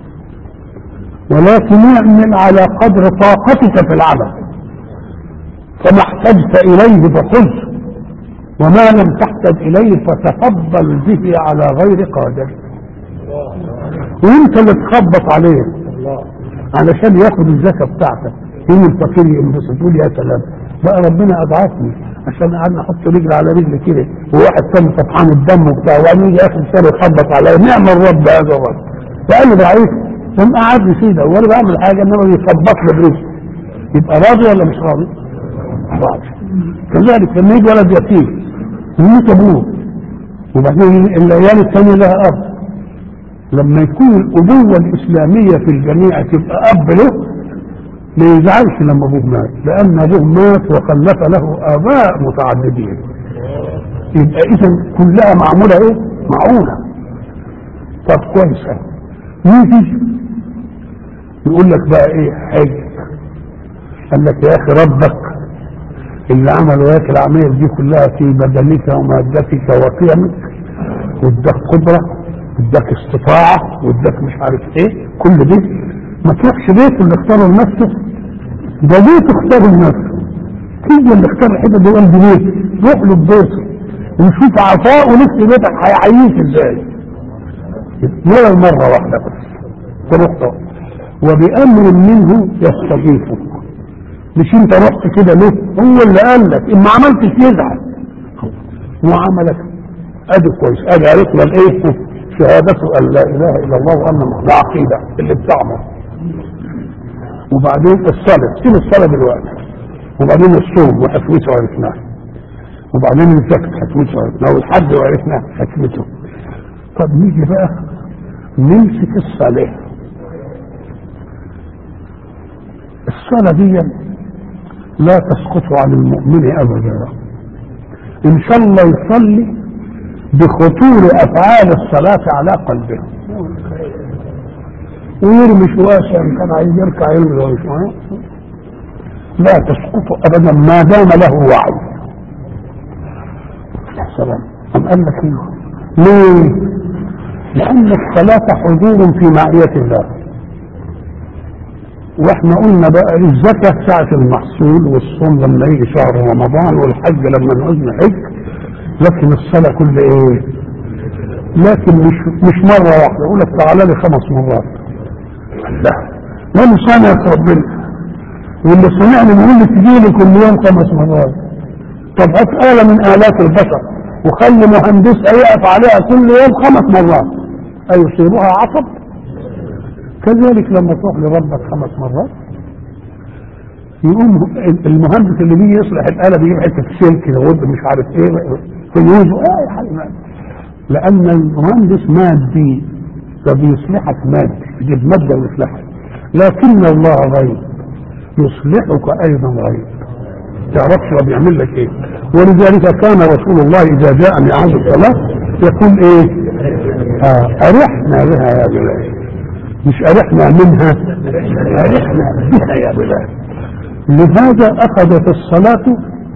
ولكن اعمل على قدر طاقتك في العمل فما احتجت إليه فخذه وما لم تحتج إليه فتفضل به على غير قادر وانت اللي تخبط عليه علشان ياخد الزكاة بتاعتك يوم الفقير ينبسط يقول يا سلام بقى ربنا اضعفني عشان قعدنا احط رجل على رجل كده وواحد كان طفحان الدم وبتاع وبعدين يجي اخر سنه يخبط عليا نعم الرب هذا الرب فقال ضعيف ثم قعد لي كده وانا بعمل حاجه انما بيخبط لي برجلي يبقى راضي ولا مش راضي؟ راضي كذلك لما يجي ولد يتيم يموت ابوه وبعدين العيال الثانيه لها اب لما يكون الابوه الاسلاميه في الجميع تبقى اب له ما يزعلش لما ابوه مات لان ابوه مات وخلف له اباء متعددين يبقى اذا كلها معموله ايه؟ معونه طب كويس يجي يقول لك بقى ايه حج قال لك يا اخي ربك اللي عمل وياك العمليه دي كلها في بدنك ومادتك وقيمك واداك قدره واداك استطاعه واداك مش عارف ايه كل دي ما تروحش بيته اللي اختاره لنفسه ده بيته اختاره لنفسه تيجي اللي اختار الحته دي قلب بيته روح له بيته وشوف عطاء ونفس بيتك هيعيش ازاي ولا مرة واحدة بس تروح وبأمر منه يستضيفك مش انت رحت كده ليه هو اللي قال لك ان ما عملتش يزعل وعملك ادي كويس ادي عرفنا الايه شهادته ان لا اله الا الله وان محمد عقيده اللي بتعمل وبعدين الصلاه سيب الصلاه دلوقتي وبعدين الصوم وحكمته عرفناه وبعدين الزكاه حكمته عرفناه والحج وعرفناه حكمته طب نيجي بقى نمسك الصلاه الصلاه دي لا تسقط عن المؤمن ابدا ان شاء الله يصلي بخطور افعال الصلاه على قلبه ويرمي شويه ان كان عايز يركع يرمي شويه لا تسقط ابدا ما دام له وعي سلام أم قال لك ايه ليه لان الصلاه حضور في معيه الله واحنا قلنا بقى الزكاة ساعة المحصول والصوم لما يجي شهر رمضان والحج لما نعوز نحج لكن الصلاة كل ايه لكن مش مش مرة واحدة يقول لك تعالى لي خمس مرات لا وانا صانع ربنا واللي صنعني بيقول لي تجي لي كل يوم خمس مرات طب هات آلة من آلات البشر وخلي مهندسها يقف عليها كل يوم خمس مرات أيصيبها عصب كذلك لما تروح لربك خمس مرات يقوم المهندس اللي بيجي يصلح الآلة بيجيب حتة سلك يود مش عارف ايه فيوزه اه يا حبيبي لأن المهندس مادي فبيصلحك مادي يجيب مادة ويصلحك لكن الله غيب يصلحك أيضا غيب تعرفش هو بيعمل لك ايه ولذلك كان رسول الله إذا جاء من عهد الصلاة يقول ايه آه أرحنا بها يا بلاد مش أرحنا منها أرحنا بها يا بلاد لهذا أخذت الصلاة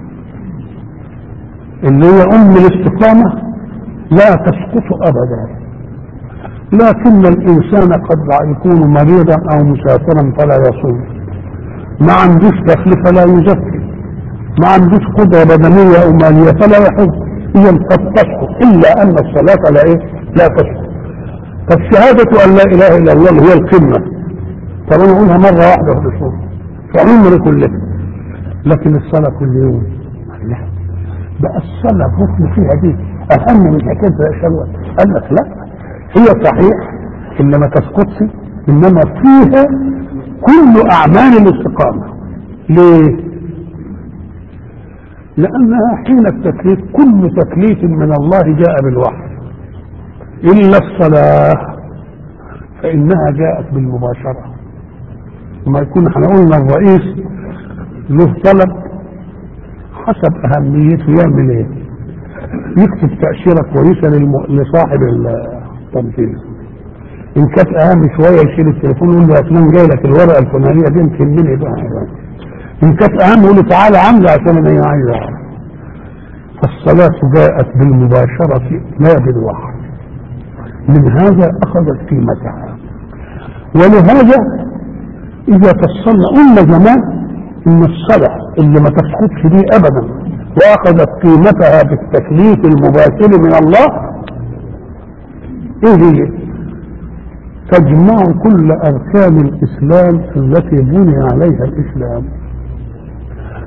اللي هي أم الاستقامة لا تسقط أبدا لكن الإنسان قد يكون مريضا أو مسافرا فلا يصوم ما عندوش دخل فلا يزكي ما عندوش قدرة بدنية أو مالية فلا يحج إذا قد تسقط إلا أن الصلاة لا إيه؟ لا تسقط طب شهادة أن لا إله إلا الله هي القمة طب أنا أقولها مرة واحدة في الصوم في عمري كله لكن الصلاة كل يوم لا بقى الصلاة الركن فيها دي أهم من حكاية الشهوة قال لك لا هي صحيح إن ما تسقطش إنما فيها كل أعمال الاستقامة ليه؟ لأنها حين التكليف كل تكليف من الله جاء بالوحي إلا الصلاة فإنها جاءت بالمباشرة ما يكون احنا قلنا الرئيس له طلب حسب أهميته يعمل إيه؟ يكتب تأشيرة كويسة للم... لصاحب التنفيذ إن كانت أهم شوية يشيل التليفون يقول له يا فلان جاي لك الورقة الفلانية دي يمكن مني بقى إن كانت أهم يقول له تعالى عاملة عشان أنا عايزها فالصلاة جاءت بالمباشرة لا بالوحي من هذا أخذت قيمتها ولهذا إذا فصلنا قلنا زمان إن الصلاة اللي ما تسقطش دي أبدا وأخذت قيمتها بالتكليف المباشر من الله إيه هي؟ تجمع كل أركان الإسلام التي بني عليها الإسلام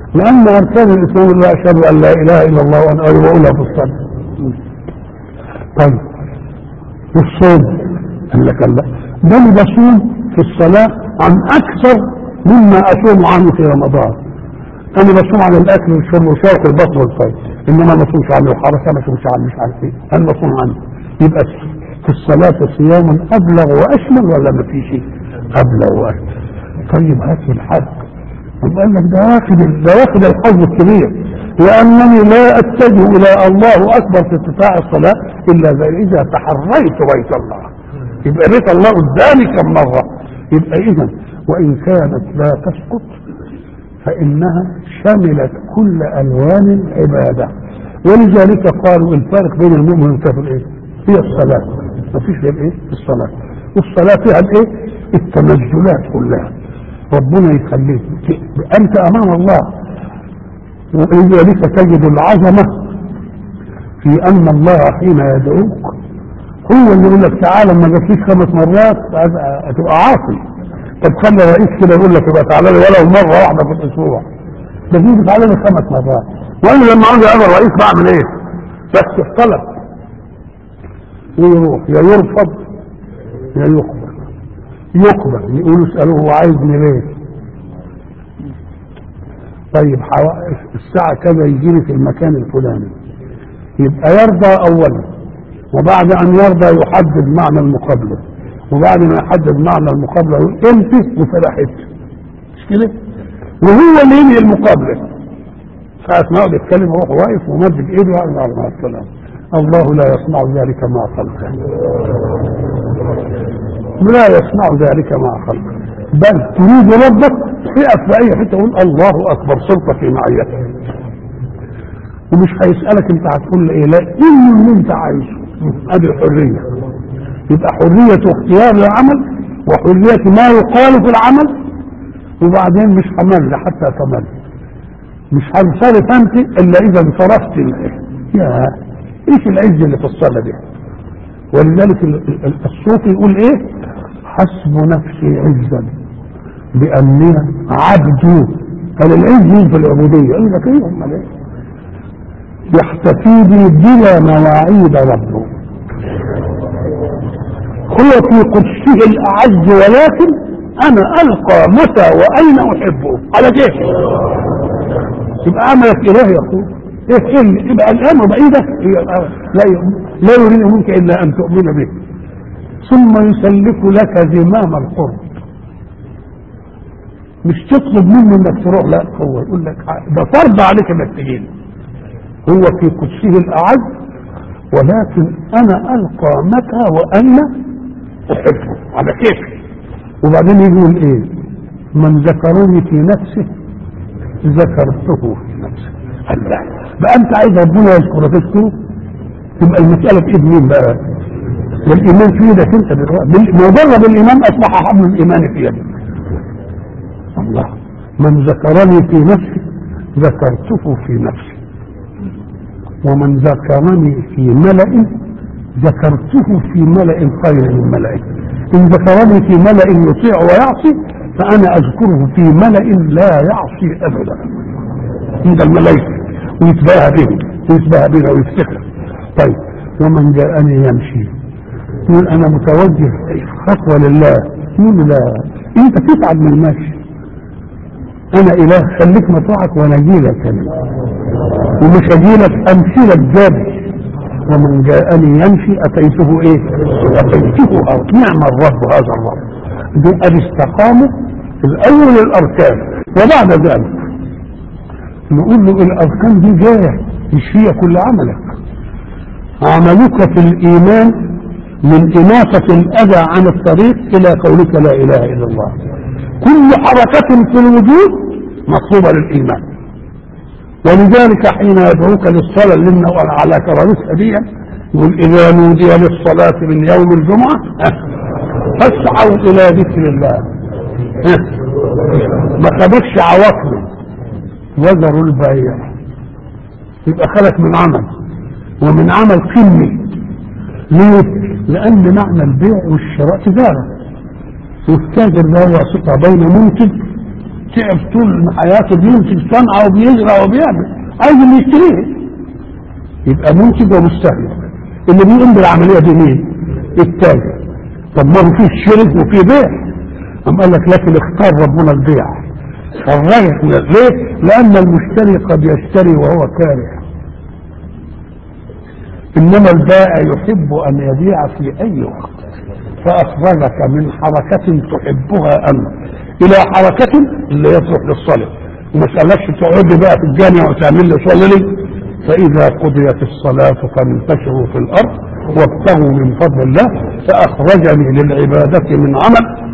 لأن أركان الإسلام لا أشهد أن لا إله إلا الله وأن أقولها في الصلاة طيب والصوم قال لك لا ده أنا بصوم في الصلاة عن أكثر مما أصوم عنه في رمضان أنا بصوم عن الأكل والشرب وشرق البطن والفيض إنما ما بصومش عنه الحركة ما بصومش عنه مش عارف إيه أنا بصوم عنه يبقى في الصلاة صيام أبلغ وأشمل ولا ما فيش أبلغ وأشمل طيب هات في الحج طب قال لك ده واخد ده واخد الحظ الكبير لأنني لا أتجه إلى الله أكبر في ارتفاع الصلاة إلا إذا تحريت بيت الله يبقى بيت الله قدامي كم مرة يبقى إذا وإن كانت لا تسقط فإنها شملت كل ألوان العبادة ولذلك قالوا الفرق بين المؤمن والكافر إيه؟ هي الصلاة ما فيش غير إيه؟ الصلاة والصلاة فيها الإيه؟ التنزلات كلها ربنا يخليك أنت أمام الله ولذلك تجد العظمة في أن الله حين يدعوك هو اللي يقول لك تعالى ما جاتليش خمس مرات هتبقى عاصي طب خلي الرئيس كده يقول لك يبقى تعالى لي ولو مره واحده في الاسبوع ده يجي تعالى لي خمس مرات وانا لما عاوز اقابل الرئيس بعمل ايه؟ بس الطلب ويروح يا يرفض يا يقبل يقبل يقولوا اسالوه هو عايزني ليه؟ طيب الساعة كذا يجيني في المكان الفلاني يبقى يرضى أولا وبعد أن يرضى يحدد معنى المقابلة وبعد ما يحدد معنى المقابلة يقول انت وفتحت مش كده وهو اللي ينهي المقابلة ساعة ما يقعد يتكلم وهو واقف ومدد ايده وقال مع السلامة الله لا يصنع ذلك مع خلقه لا يصنع ذلك مع خلقه بل تريد ربك اقف في اي حته تقول الله اكبر سلطه في معيته ومش هيسالك انت هتقول ايه لا ايه اللي انت عايزه ادي الحريه يبقى حريه اختيار العمل وحريه ما يقال في العمل وبعدين مش همل حتى تمل مش هنصرف انت الا اذا انصرفت يا ايش العز اللي في الصلاه دي ولذلك الصوفي يقول ايه حسب نفسي عزا بأني عبد قال العز في العبودية قال لك ايه امال ايه يحتفي بي بلا مواعيد ربه هو في قدسه الأعز ولكن أنا ألقى متى وأين أحبه على كيف يبقى عملك إله يا أخوي إيه إيه يبقى الأمر بعيدة لا لا يريد منك إلا أن تؤمن به ثم يسلك لك زمام القرب مش تطلب منه انك تروح لا هو يقول لك ده فرض عليك انك تجيني هو في قدسه الاعز ولكن انا القى متى وانا احبه على كيفي وبعدين يقول ايه من ذكرني في نفسه ذكرته في نفسه الله بقى انت عايز ربنا يذكر تذكره تبقى المساله في ايد مين بقى والايمان في ايدك انت دلوقتي مجرد الايمان اصبح حبل الايمان في يدك الله من ذكرني في نفسي ذكرته في نفسي ومن ذكرني في ملأ ذكرته في ملأ خير من ملأ إن ذكرني في ملأ يطيع ويعصي فأنا أذكره في ملأ لا يعصي أبدا عند الملائكة ويتباهى بهم ويتباهى بنا ويفتخر طيب ومن جاءني يمشي يقول أنا متوجه خطوة لله يقول لا أنت تتعب من المشي انا اله خليك مطوعك وانا اجيلك انا ومش اجيلك امشي لك جابي ومن جاءني يمشي اتيته ايه اتيته او نعم الرب هذا الرب دي قد استقاموا الاول الاركان وبعد ذلك نقول له الاركان دي جايه مش هي كل عملك عملك في الايمان من إماتة الأذى عن الطريق إلى قولك لا إله إلا الله كل حركة في الوجود مطلوبة للإيمان ولذلك حين يدعوك للصلاة لنا على كرامتها دي يقول إذا نودي للصلاة من يوم الجمعة فاسعوا إلى ذكر الله ما خدكش عواقب وذروا البيع يبقى خلق من عمل ومن عمل قمي ليه؟ لأن معنى البيع والشراء تجارة والتاجر ده واسطة بين منتج تعب طول حياته بيمسك صنعه وبيزرع وبيعمل عايز اللي يشتريه يبقى منتج ومستهلك اللي بيقوم بالعمليه دي مين؟ التاجر طب ما هو فيه شرك وفيه بيع قام قال لك لكن اختار ربنا البيع فرجت ليه؟ لأن المشتري قد يشتري وهو كاره إنما البائع يحب أن يبيع في أي وقت فأخرجك من حركة تحبها أنت إلى حركة اللي هي تروح للصلاة وما سألكش تقعد بقى في الجامع وتعمل لي صلي لي فإذا قضيت الصلاة فانتشروا في الأرض وابتغوا من فضل الله فأخرجني للعبادة من عمل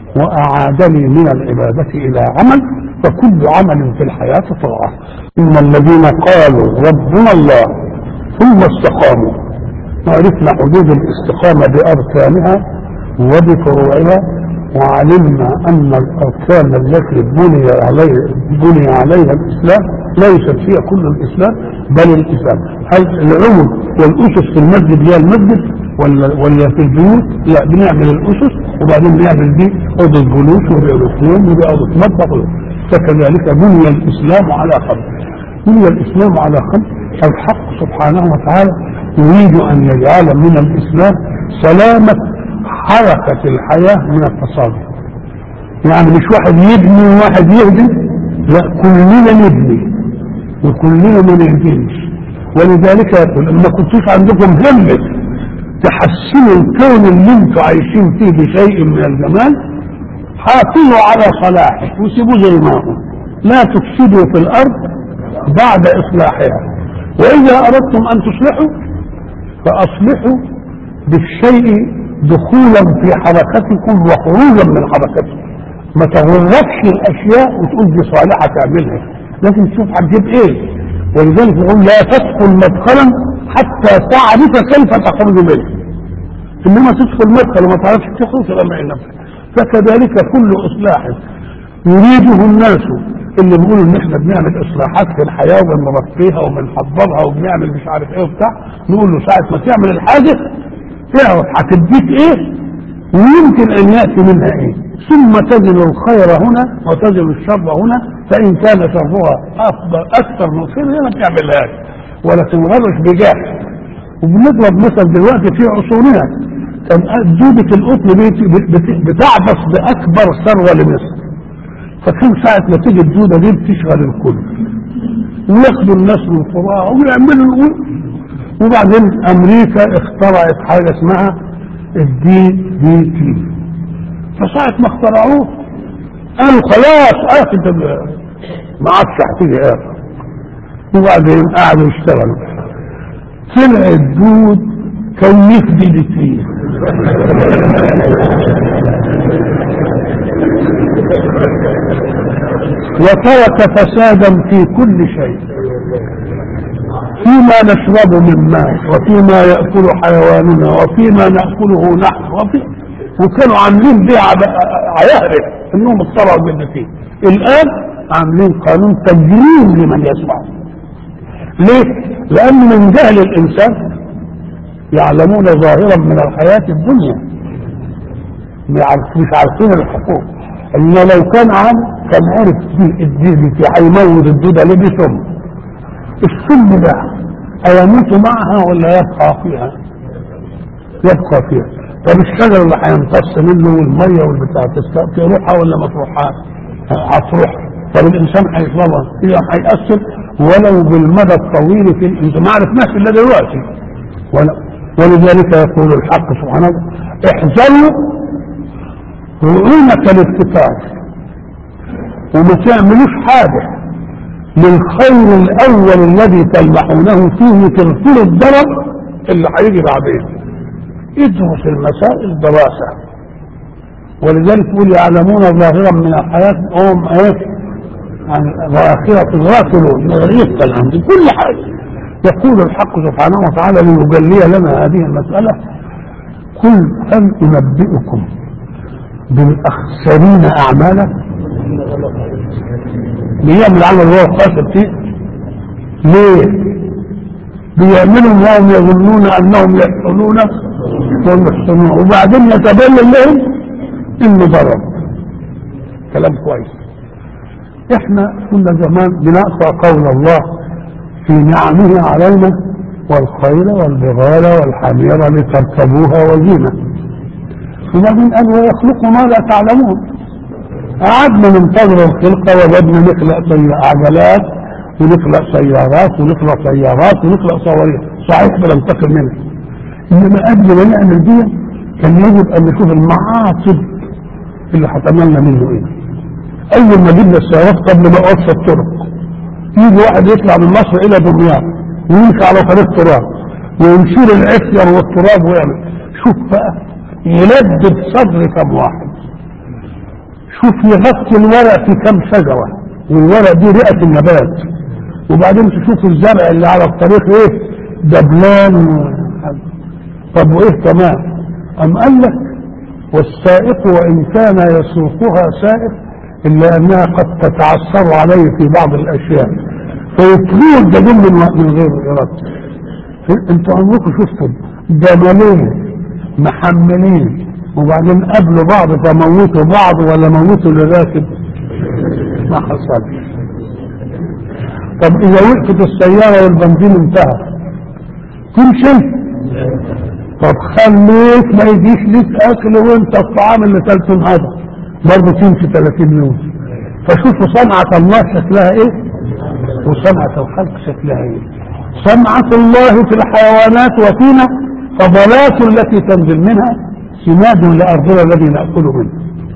وأعادني من العبادة إلى عمل فكل عمل في الحياة طاعة إن الذين قالوا ربنا الله ثم استقاموا وعرفنا حدود الاستقامة بأركانها وبفروعها وعلمنا أن الأركان التي بني عليها بني عليها الإسلام ليست هي كل الإسلام بل الإسلام هل العمر والأسس في المسجد هي المسجد ولا ولا في البيوت لا بنعمل الأسس وبعدين بنعمل دي أوضة جلوس وبأوضة نوم وبأوضة مطبخ فكذلك بني الإسلام على خمس بني الإسلام على خمس الحق سبحانه وتعالى يريد أن يجعل من الإسلام سلامة حركة الحياة من التصادم يعني مش واحد يبني وواحد يهدم لا كلنا نبني وكلنا ما نهدمش ولذلك يقول ما كنتوش عندكم همة تحسنوا الكون اللي انتوا عايشين فيه بشيء من الجمال حافظوا على صلاحه وسيبوه زي ما هو لا تفسدوا في الارض بعد اصلاحها واذا اردتم ان تصلحوا فاصلحوا بالشيء دخولا في حركتكم وخروجا من حركتكم ما تغركش الاشياء وتقول دي صالحه تعملها لازم تشوف هتجيب ايه ولذلك يقول لا تدخل مدخلا حتى تعرف كيف تخرج منه انما تدخل مدخل وما تعرفش تخرج تبقى مع نفسك فكذلك كل اصلاح يريده الناس اللي بيقولوا ان احنا بنعمل اصلاحات في الحياه وبنرقيها وبنحضرها وبنعمل مش عارف ايه وبتاع نقول له ساعه ما تعمل الحاجه تعرف هتديك ايه ويمكن ان ياتي منها ايه ثم تجد الخير هنا وتجد الشر هنا فان كان شرها افضل اكثر من خير ما بتعملهاش ولا تنغرش بجاه وبنضرب مثل دلوقتي في عصورنا كان دودة القطن بتعبث بأكبر ثروة لمصر فكان ساعة ما تيجي الدودة دي بتشغل الكل وياخدوا الناس من فراغ ويعملوا وبعدين أمريكا اخترعت حاجة اسمها الدي دي تي فساعة ما اخترعوه قالوا خلاص آخر ما عادش هتيجي آخر وبعدين قعدوا يشتغلوا طلع الدود كان يفدي الاثنين وترك فسادا في كل شيء فيما نشرب من ماء وفيما يأكل حيواننا وفيما نأكله نحن وفي وكانوا عاملين بيع عيهرة انهم اضطروا بالنتيجة الان عاملين قانون تجريم لمن يسمع ليه؟ لأن من جهل الإنسان يعلمون ظاهرا من الحياة الدنيا مش عارفين الحقوق إن لو كان عام كان عرف الدين في هيموت الدودة ليه بسم السم ده أيموت معها ولا يبقى فيها؟ يبقى فيها طب الشجر اللي هيمتص منه والمية والبتاع تروحها ولا ما تروحها؟ هتروح طب الإنسان هيطلبها هي هيأثر ولو بالمدى الطويل في انت ما عرفناش الا دلوقتي ولذلك يقول الحق سبحانه احذروا رؤونة الابتكار وما تعملوش حاجة للخير الأول الذي تلمحونه فيه تغفروا الضرر اللي هيجي بعدين ادرس المسائل دراسة ولذلك يقول يعلمون ظاهرا من الحياة هم ايه عن الآخرة غافلون غريب الكلام دي كل حاجة يقول الحق سبحانه وتعالى ليجلي لنا هذه المسألة قل هل أنبئكم بالأخسرين أعمالا بيعمل عمل الله خاسر فيه ليه؟ بيعملوا وهم يظنون أنهم يحسنون وهم يحسنون وبعدين يتبين لهم إنه ضرب كلام كويس احنا كنا زمان بنقرا قول الله في نعمه علينا والخيل والبغال والحمير لتركبوها وزينه وبعدين قال ويخلق ما لا تعلمون قعدنا ننتظر الخلقه وجدنا نخلق سي- عجلات ونخلق سيارات ونخلق سيارات ونخلق صواريخ صحيح بننتقل منها انما قبل ما نعمل دي كان يجب ان نشوف المعاصب اللي هتعملنا منه ايه اول ما جبنا السيارات قبل ما اوصل الطرق يجي واحد يطلع من مصر الى دمياط ويمشي على طريق تراب ويشيل العفير والتراب ويعمل شوف بقى يلدد صدر كم واحد شوف يغطي الورق في كم شجره والورق دي رئه النبات وبعدين تشوف الزرع اللي على الطريق ايه دبلان و- طب وايه كمان ام قال لك والسائق وان كان يسوقها سائق الا انها قد تتعثر عليه في بعض الاشياء فيطلوه الدليل من من غير ارادته انتوا عمركم شفتم جمالين محملين وبعدين قابلوا بعض فموتوا بعض ولا موتوا الراكب ما حصلش طب اذا وقفت السياره والبنزين انتهى تمشي طب خليك ما يجيش ليك اكل وانت الطعام اللي كلته النهارده برضه تمشي 30 يوم فشوفوا صنعة الله شكلها ايه وصنعة الخلق شكلها ايه صنعة الله في الحيوانات وفينا فضلات التي تنزل منها سماد لأرضنا الذي نأكل منه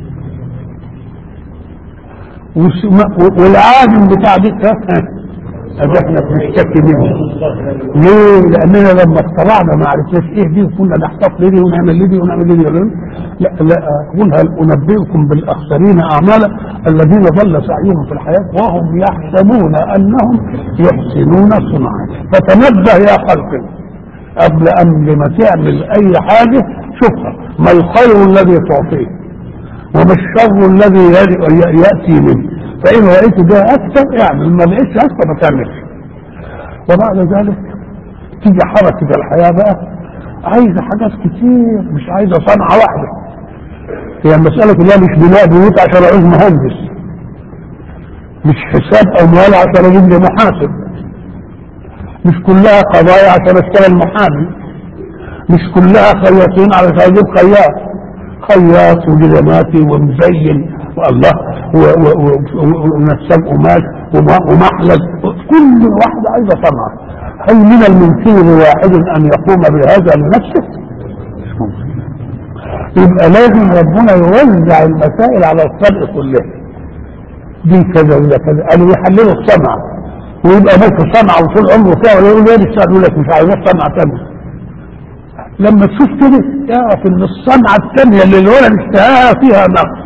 وس- والعالم بتاع دي ادي احنا بنشتكي منه ليه؟ لاننا لما اخترعنا ما عرفناش ايه دي وكنا نحتفظ لدي ونعمل لدي ونعمل لدي لا لا اقول هل انبئكم بالاخسرين اعمالا الذين ضل سعيهم في الحياه وهم يحسبون انهم يحسنون صنعا فتنبه يا خلقنا قبل ان لما تعمل اي حاجه شوفها ما الخير الذي تعطيه وما الشر الذي ي- ياتي منه فان رايت ده اكثر اعمل ما لقيتش اكثر ما تعملش وبعد ذلك تيجي حركه الحياه بقى عايزه حاجات كتير مش عايزه صنعه واحده هي المساله كلها مش بناء بيوت عشان اعوز مهندس مش حساب اموال عشان اجيب لي محاسب مش كلها قضايا عشان اشتغل محامي مش كلها خياطين علشان اجيب خياط خياط وجزماتي ومزين والله و- و- و- و- ونساج قماش وم- ومحلب كل واحدة عايزة صنعة هل من الممكن لواحد ان يقوم بهذا لنفسه؟ مش ممكن. يبقى لازم ربنا يوزع المسائل على الخلق كلها دي كذا ولا كذا قالوا يحللوا الصنعة ويبقى ممكن صنعة وطول عمره فيها ولا يقول ليه بيشتغل يقول لك مش عايز صنعة تانية لما تشوف كده اعرف ان الصنعة الثانية اللي الولد اشتهاها فيها نقص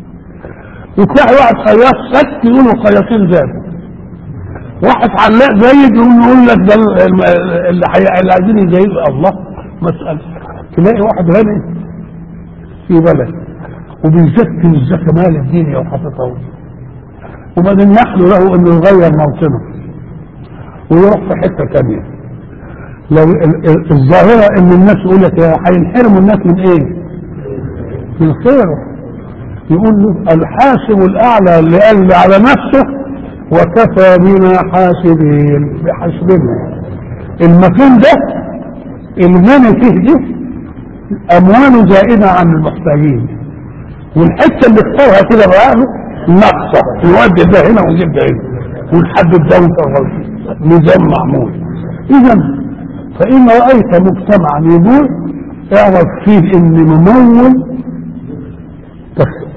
وتلاقي واحد خياط سك يقولوا خياطين زادوا واحد علاق زايد يقول يقول لك ده ال- ال- اللي حي- اللي عايزين يزيدوا الله مسألة تلاقي واحد غني في بلد وبيزكي الزكاة مال الدنيا وحاططها وبعدين يحلو له انه يغير موطنه ويروح في حته ثانيه لو ال- ال- الظاهره ان الناس يقول لك يا هينحرموا الناس من ايه؟ من خيره يقول له الحاسب الاعلى اللي قال لي على نفسه وكفى بنا حاسبين بحسبنا المكان ده الغنى فيه دي امواله زائده عن المحتاجين والحته اللي اختارها كده بقى ناقصه يودي ده هنا ويجيب ده هنا ونحدد ده ونفرغ نظام معمول اذا فان رايت مجتمعا يدور اعرف فيه ان ممول تخ-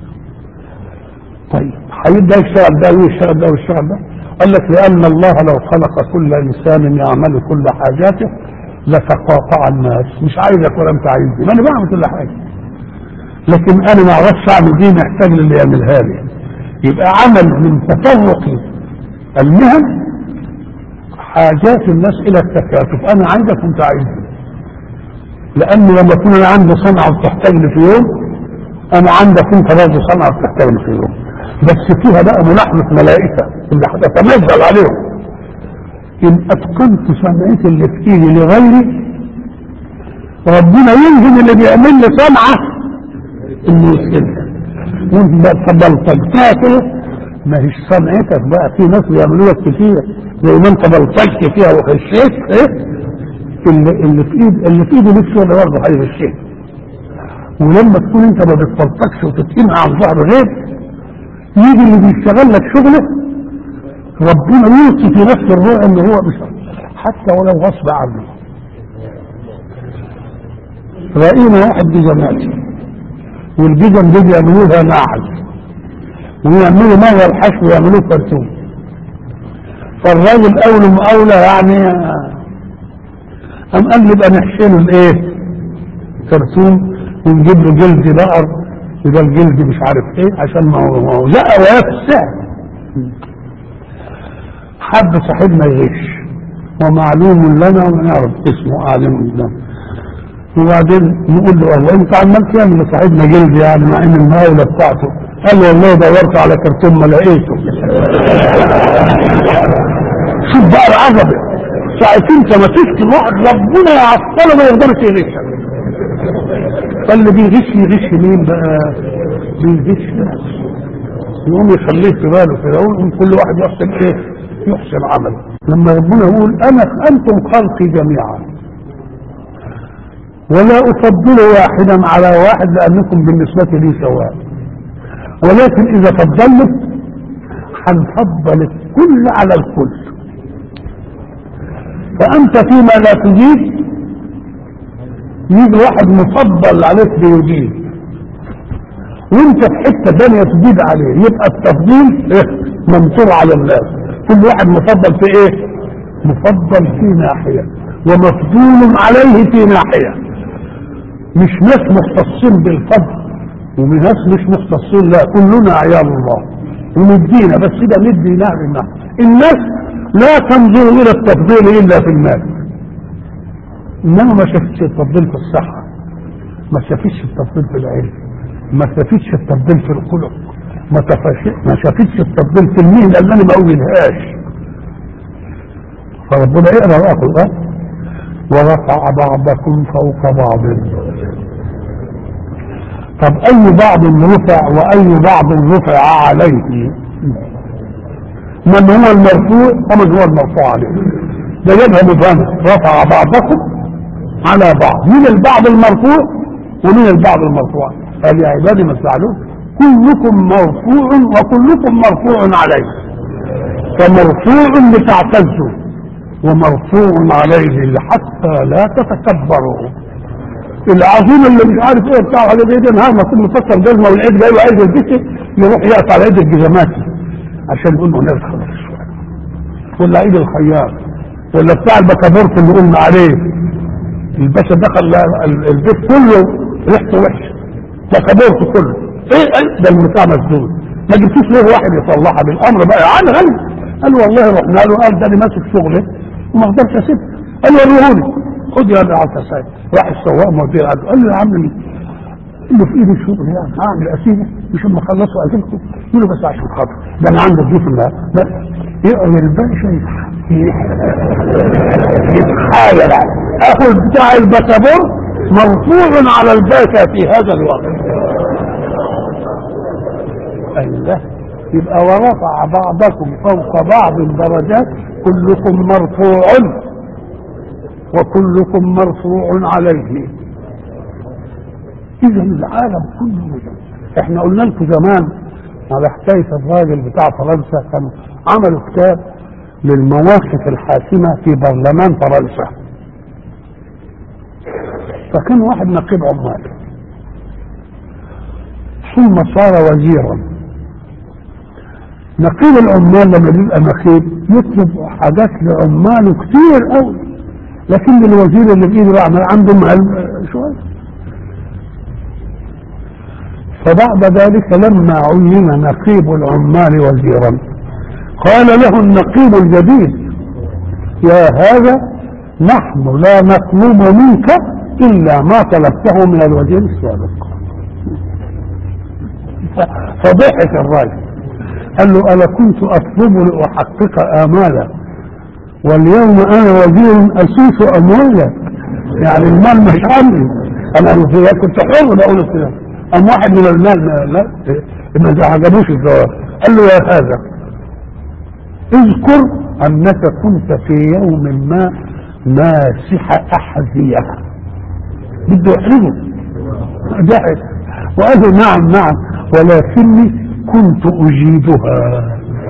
طيب هيبدا يشتغل ده ويشتغل ده ويشتغل ده قال لك لان الله لو خلق كل انسان يعمل كل حاجاته لتقاطع الناس مش عايزك ولا انت عايزني ما انا بعمل كل حاجه لكن انا ما اعرفش اعمل دي محتاج للي يعملها لي يبقى عمل من تفرق المهن حاجات الناس الى التكاتف انا عايزك وانت عايزني لان لما تكون انا عندي صنعه بتحتاجني في يوم انا عندك انت برضه صنعه بتحتاجني في يوم بس فيها بقى ملاحظه ملائكه اللي هتتنزل عليهم ان اتقنت صنعتي اللي في ايدي لغيري ربنا يلزم اللي بيعمل لي صنعه انه يسلمها وانت بلطجتها كده ما هيش صنعتك بقى في ناس بيعملوا لك كتير زي ما انت بلطجت فيها وخشيت ايه اللي, اللي في ايد اللي في ايده نفسه ولا برضه هيغشيك ولما تكون انت ما بتفلطكش وتتقنها عن ظهر غير يجي اللي بيشتغل لك شغله ربنا يوصي في نفس الروح ان هو مش حتى ولو غصب عنه رأينا واحد بجماعتي والجزم دي بيعملوها نعل ويعملوا مرة الحشو ويعملوه كرتون فالراجل أول مقاولة يعني أم قال نبقى نحشيله الإيه؟ كرتون ونجيب له جلد بقر يبقى الجلد مش عارف إيه عشان ما هو ما هو زق وياه في السعر حب صاحبنا يغش ومعلوم لنا ونعرف اسمه أعلم قدام وبعدين نقول له والله انت عمال تعمل لصاحبنا جلد يعني مع ان المقاولة بتاعته قال والله دورت على كرتون ما لقيته شوف بقى العظمه ساعة انت ما تشتي الواحد ربنا يعطله ما يقدرش يغش فاللي بيغش يغش مين بقى بيغش نفسه يقوم يخليه في باله كده يقوم كل واحد يحسن ايه يحسن عمله لما ربنا يقول انا انتم خلقي جميعا ولا افضل واحدا على واحد لانكم بالنسبه لي سواء ولكن اذا فضلت هنفضل الكل على الكل فانت فيما لا تجيد يجي واحد مفضل عليك بيجيد وانت في حته ثانيه تجيد عليه يبقى التفضيل إيه؟ منصور على الناس كل واحد مفضل في ايه مفضل في ناحيه ومفضول عليه في ناحيه مش ناس مختصين بالفضل وناس مش مختصين لا كلنا عيال الله ومدينا بس ده ندي نعم الناس لا تنظر الى التفضيل الا في المال انما ما شافتش التفضيل في الصحه ما شافتش التفضيل في العلم ما شافتش التفضيل في الخلق ما تفش- ما شافتش التفضيل في المهنه اللي انا ما اقولهاش فربنا اقرا بقى في القرآن ورفع بعضكم فوق بعض طب اي بعض رفع واي بعض رفع عليه من هو المرفوع ومن هو المرفوع عليه ده يبقى مبهم رفع بعضكم على بعض من البعض المرفوع ومن البعض المرفوع قال يا عبادي ما تزعلوش كلكم مرفوع وكلكم مرفوع عليه فمرفوع لتعتزوا ومرفوع عليه حتى لا تتكبروا العظيم اللي مش عارف ايه بتاعه على ايه نهار ما يكون مفكر جزمه والعيد جاي وعايز يلبسه يروح يقف على ايد الجزماتي عشان يقول له نرخص شويه ولا ايد الخياط ولا بتاع البكابورت اللي قلنا عليه الباشا دخل ال- البيت كله ريحته وحشه بكابورت كله ايه ايه ده البتاع مسدود ما جبتوش ليه واحد يصلحها بالامر بقى عن غني قال والله رحنا له قال ده انا ماسك شغله وما اقدرش اسيبه قال وريهولي خد يا ابني على التسعير راح السواق موديه قال قال له يا عم اللي في ايدي شغل يعني هعمل اسيبه مش اما اخلصوا اسيبكم يقول له بس عشان خاطر ده انا عندي ضيوف النهار لا يقرا الباشا يتحايل اخو بتاع الباسبور مرفوع على الباشا في هذا الوقت ايوه يبقى ورفع بعضكم فوق بعض درجات كلكم مرفوع وكلكم مرفوع عليه اذا العالم كله احنا قلنا لكم زمان على حكايه الراجل بتاع فرنسا كانوا عملوا كتاب للمواقف الحاسمه في برلمان فرنسا فكان واحد نقيب عمال ثم صار وزيرا نقيب العمال لما بيبقى نقيب يطلب حاجات لعماله كتير قوي لكن الوزير اللي بايده يعمل عنده مال شويه فبعد ذلك لما عين نقيب العمال وزيرا قال له النقيب الجديد يا هذا نحن لا نطلب منك الا ما طلبته من الوزير السابق فضحك الراجل قال له انا كنت اطلب لاحقق امالا واليوم انا وزير اسوس اموالا يعني المال مش عندي انا كنت حر بقول كده ام واحد من المال ما- لا ما عجبوش الجواب قال له يا هذا اذكر انك كنت في يوم ما ماسح احذيه بده يحرجه ضحك وقال له نعم نعم ولكني كنت اجيدها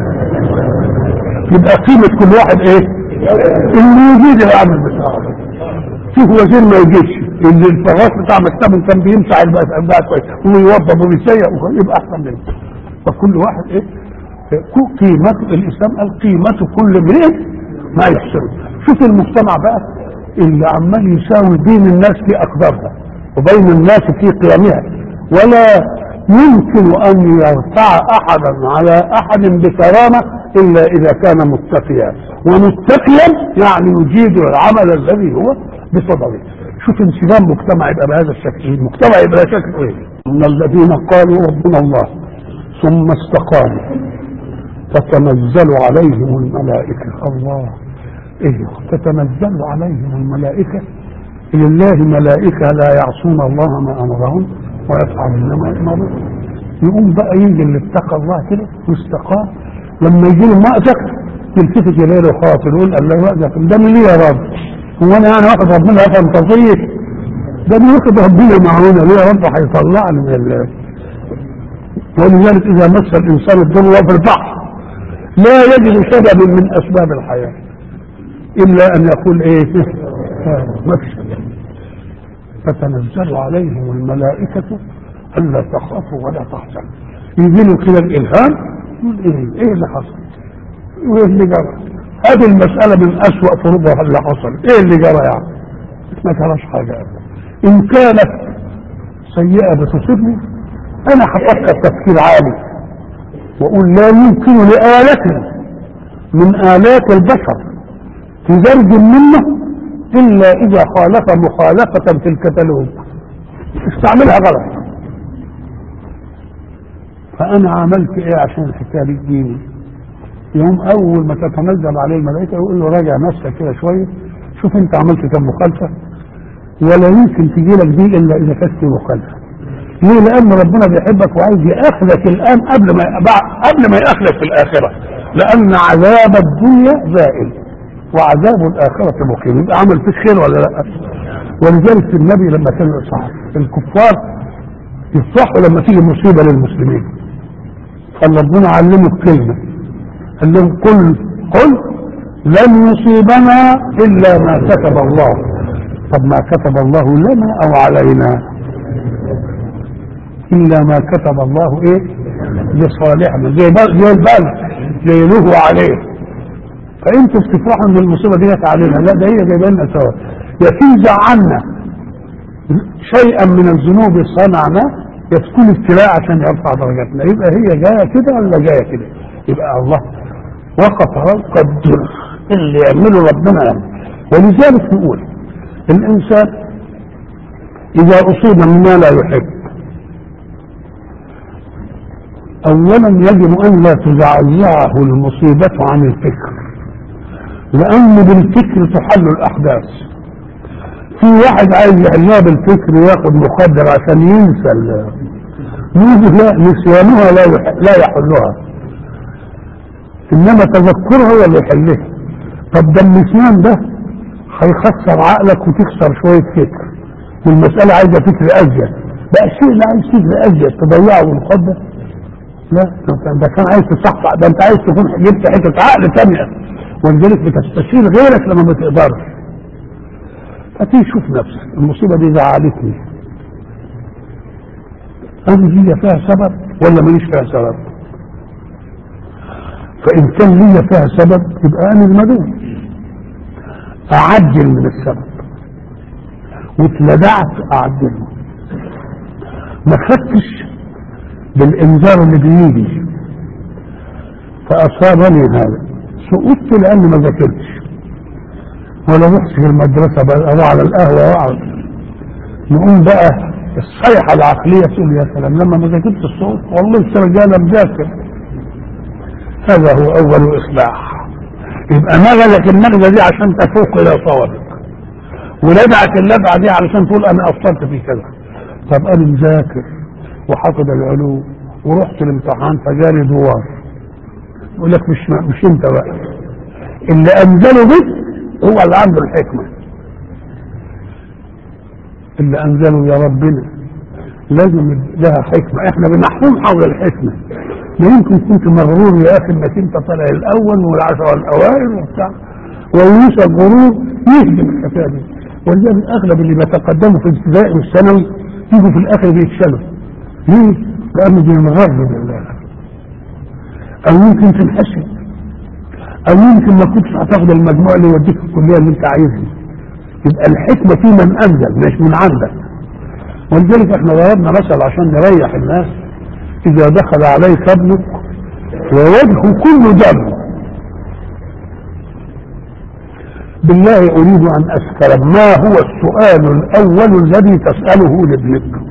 يبقى قيمة كل واحد ايه اللي يجيد العمل بتاعه شوف وزير ما يجيش اللي الفراش بتاع مكتبه كان بيمسح البقى كويس ويوضب ويسيق يبقى احسن منه فكل واحد ايه قيمة الاسلام قال قيمة كل امرئ ما يحسن شوف المجتمع بقى اللي عمال يساوي بين الناس في اقدارها وبين الناس في قيمها ولا يمكن ان يرفع احدا على احد بكرامه الا اذا كان متقيا ومتقيا يعني يجيد العمل الذي هو بصدره شوف انسجام مجتمع يبقى بهذا الشكل المجتمع يبقى شكل ايه ان الذين قالوا ربنا الله ثم استقاموا تتنزل عليهم الملائكه الله ايه تتنزل عليهم الملائكه لله ملائكه لا يعصون الله ما امرهم ويفعلون ما يامرون يقوم بقى يجي اللي اتقى الله كده واستقام لما يجي له مأزق يلتفت اليه له خاطر يقول الله يأزق ده من ليه يا رب هو انا يعني واخد ربنا افهم تصير ده انا واخد ربنا معونه ليه يا رب هيطلعني من ال ولذلك اذا مس الانسان الضر وهو في البحر لا يجد سببا من اسباب الحياه الا ان يقول ايه ما فيش فتنزل عليهم الملائكه الا تخافوا ولا تحزنوا يجي له كده الالهام يقول ايه ايه اللي حصل وايه اللي جرى هذه المسألة من أسوأ فروضها اللي حصل ايه اللي جرى يعني ما جراش حاجة أبدا إن كانت سيئة بتصيبني أنا هفكر تفكير عالي وأقول لا يمكن لآلة من آلات البشر تزرج منه إلا إذا خالف مخالفة في الكتالوج استعملها غلط فانا عملت ايه عشان الحكايه دي تجيني يوم اول ما تتنزل عليه الملائكه يقول له راجع نفسك كده شويه شوف انت عملت كم مخالفه ولا يمكن تجي لك دي الا اذا كانت في مخالفه ليه لان ربنا بيحبك وعايز ياخذك الان قبل ما قبل ما ياخذك في الاخره لان عذاب الدنيا زائل وعذاب الاخره مقيم يبقى عمل فيك خير ولا لا ولذلك النبي لما كان صح الكفار يفرحوا لما تيجي مصيبه للمسلمين قال ربنا علمه كلمة قال لهم قل قل لن يصيبنا إلا ما كتب الله طب ما كتب الله لنا أو علينا إلا ما كتب الله إيه لصالحنا زي زي البال زي له عليه فأنتوا بتفرحوا إن المصيبة دي جت علينا لا ده هي جايبه لنا سوا يتنزع عنا شيئا من الذنوب صنعناه تكون ابتلاء عشان يرفع درجاتنا يبقى هي جايه كده ولا جايه كده يبقى الله وقف قدر اللي يعمله ربنا يعمل ولذلك نقول الانسان اذا اصيب مما لا يحب اولا يجب ان لا تزعزعه المصيبه عن الفكر لان بالفكر تحل الاحداث في واحد عايز يحلها بالفكر وياخد مخدر عشان ينسى نقول لا نسيانها لا يح... لا يحلها انما تذكرها هو اللي يحلها طب ده النسيان ده هيخسر عقلك وتخسر شويه فكر والمساله عايزه فكر ازيد بقى الشيء اللي عايز فكر ازيد تضيعه بالمخدر لا ده كان عايز تصحصح ده انت عايز تكون جبت حته عقل ثانيه ولذلك بتستشير غيرك لما ما تقدرش فتيجي شوف نفسك المصيبه دي زعلتني هل هي فيها سبب ولا ماليش فيها سبب فان كان لي فيها سبب يبقى انا المدون اعجل من السبب واتلدعت اعجله ما خدتش بالانذار اللي بيجي فاصابني هذا سقطت لاني ما ذاكرتش ولا رحت في المدرسه بقى اروح على القهوه واقعد نقوم بقى الصيحة العقلية تقول يا سلام لما ما ذاكرتش الصوت والله الرجالة مذاكر هذا هو أول إصلاح يبقى نغزك النغزة دي عشان تفوق إلى صوابك ولدعك اللدعة دي علشان تقول أنا أفطرت في كذا طب أنا مذاكر وحافظ العلوم ورحت الامتحان فجالي دوار يقول لك مش مش انت بقى اللي انزله بك هو اللي عنده الحكمه اللي انزله يا ربنا لازم لها حكمه احنا بنحكم حول الحكمه ما يمكن كنت مغرور يا اخي انك انت طالع الاول والعشره الاوائل وبتاع ويوصل غرور يهدم الحكايه دي ولذلك اغلب اللي بيتقدموا في الابتدائي والثانوي يجوا في الاخر بيفشلوا ليه؟ لانه بينغر بالله او يمكن تنحسن او يمكن ما كنتش هتاخد المجموع اللي يوديك الكليه اللي انت عايزها يبقى الحكمه في من انزل مش من عندك ولذلك احنا ضربنا مثل عشان نريح الناس اذا دخل عليك ابنك ووجهه كله دم بالله اريد ان اسال ما هو السؤال الاول الذي تساله لابنك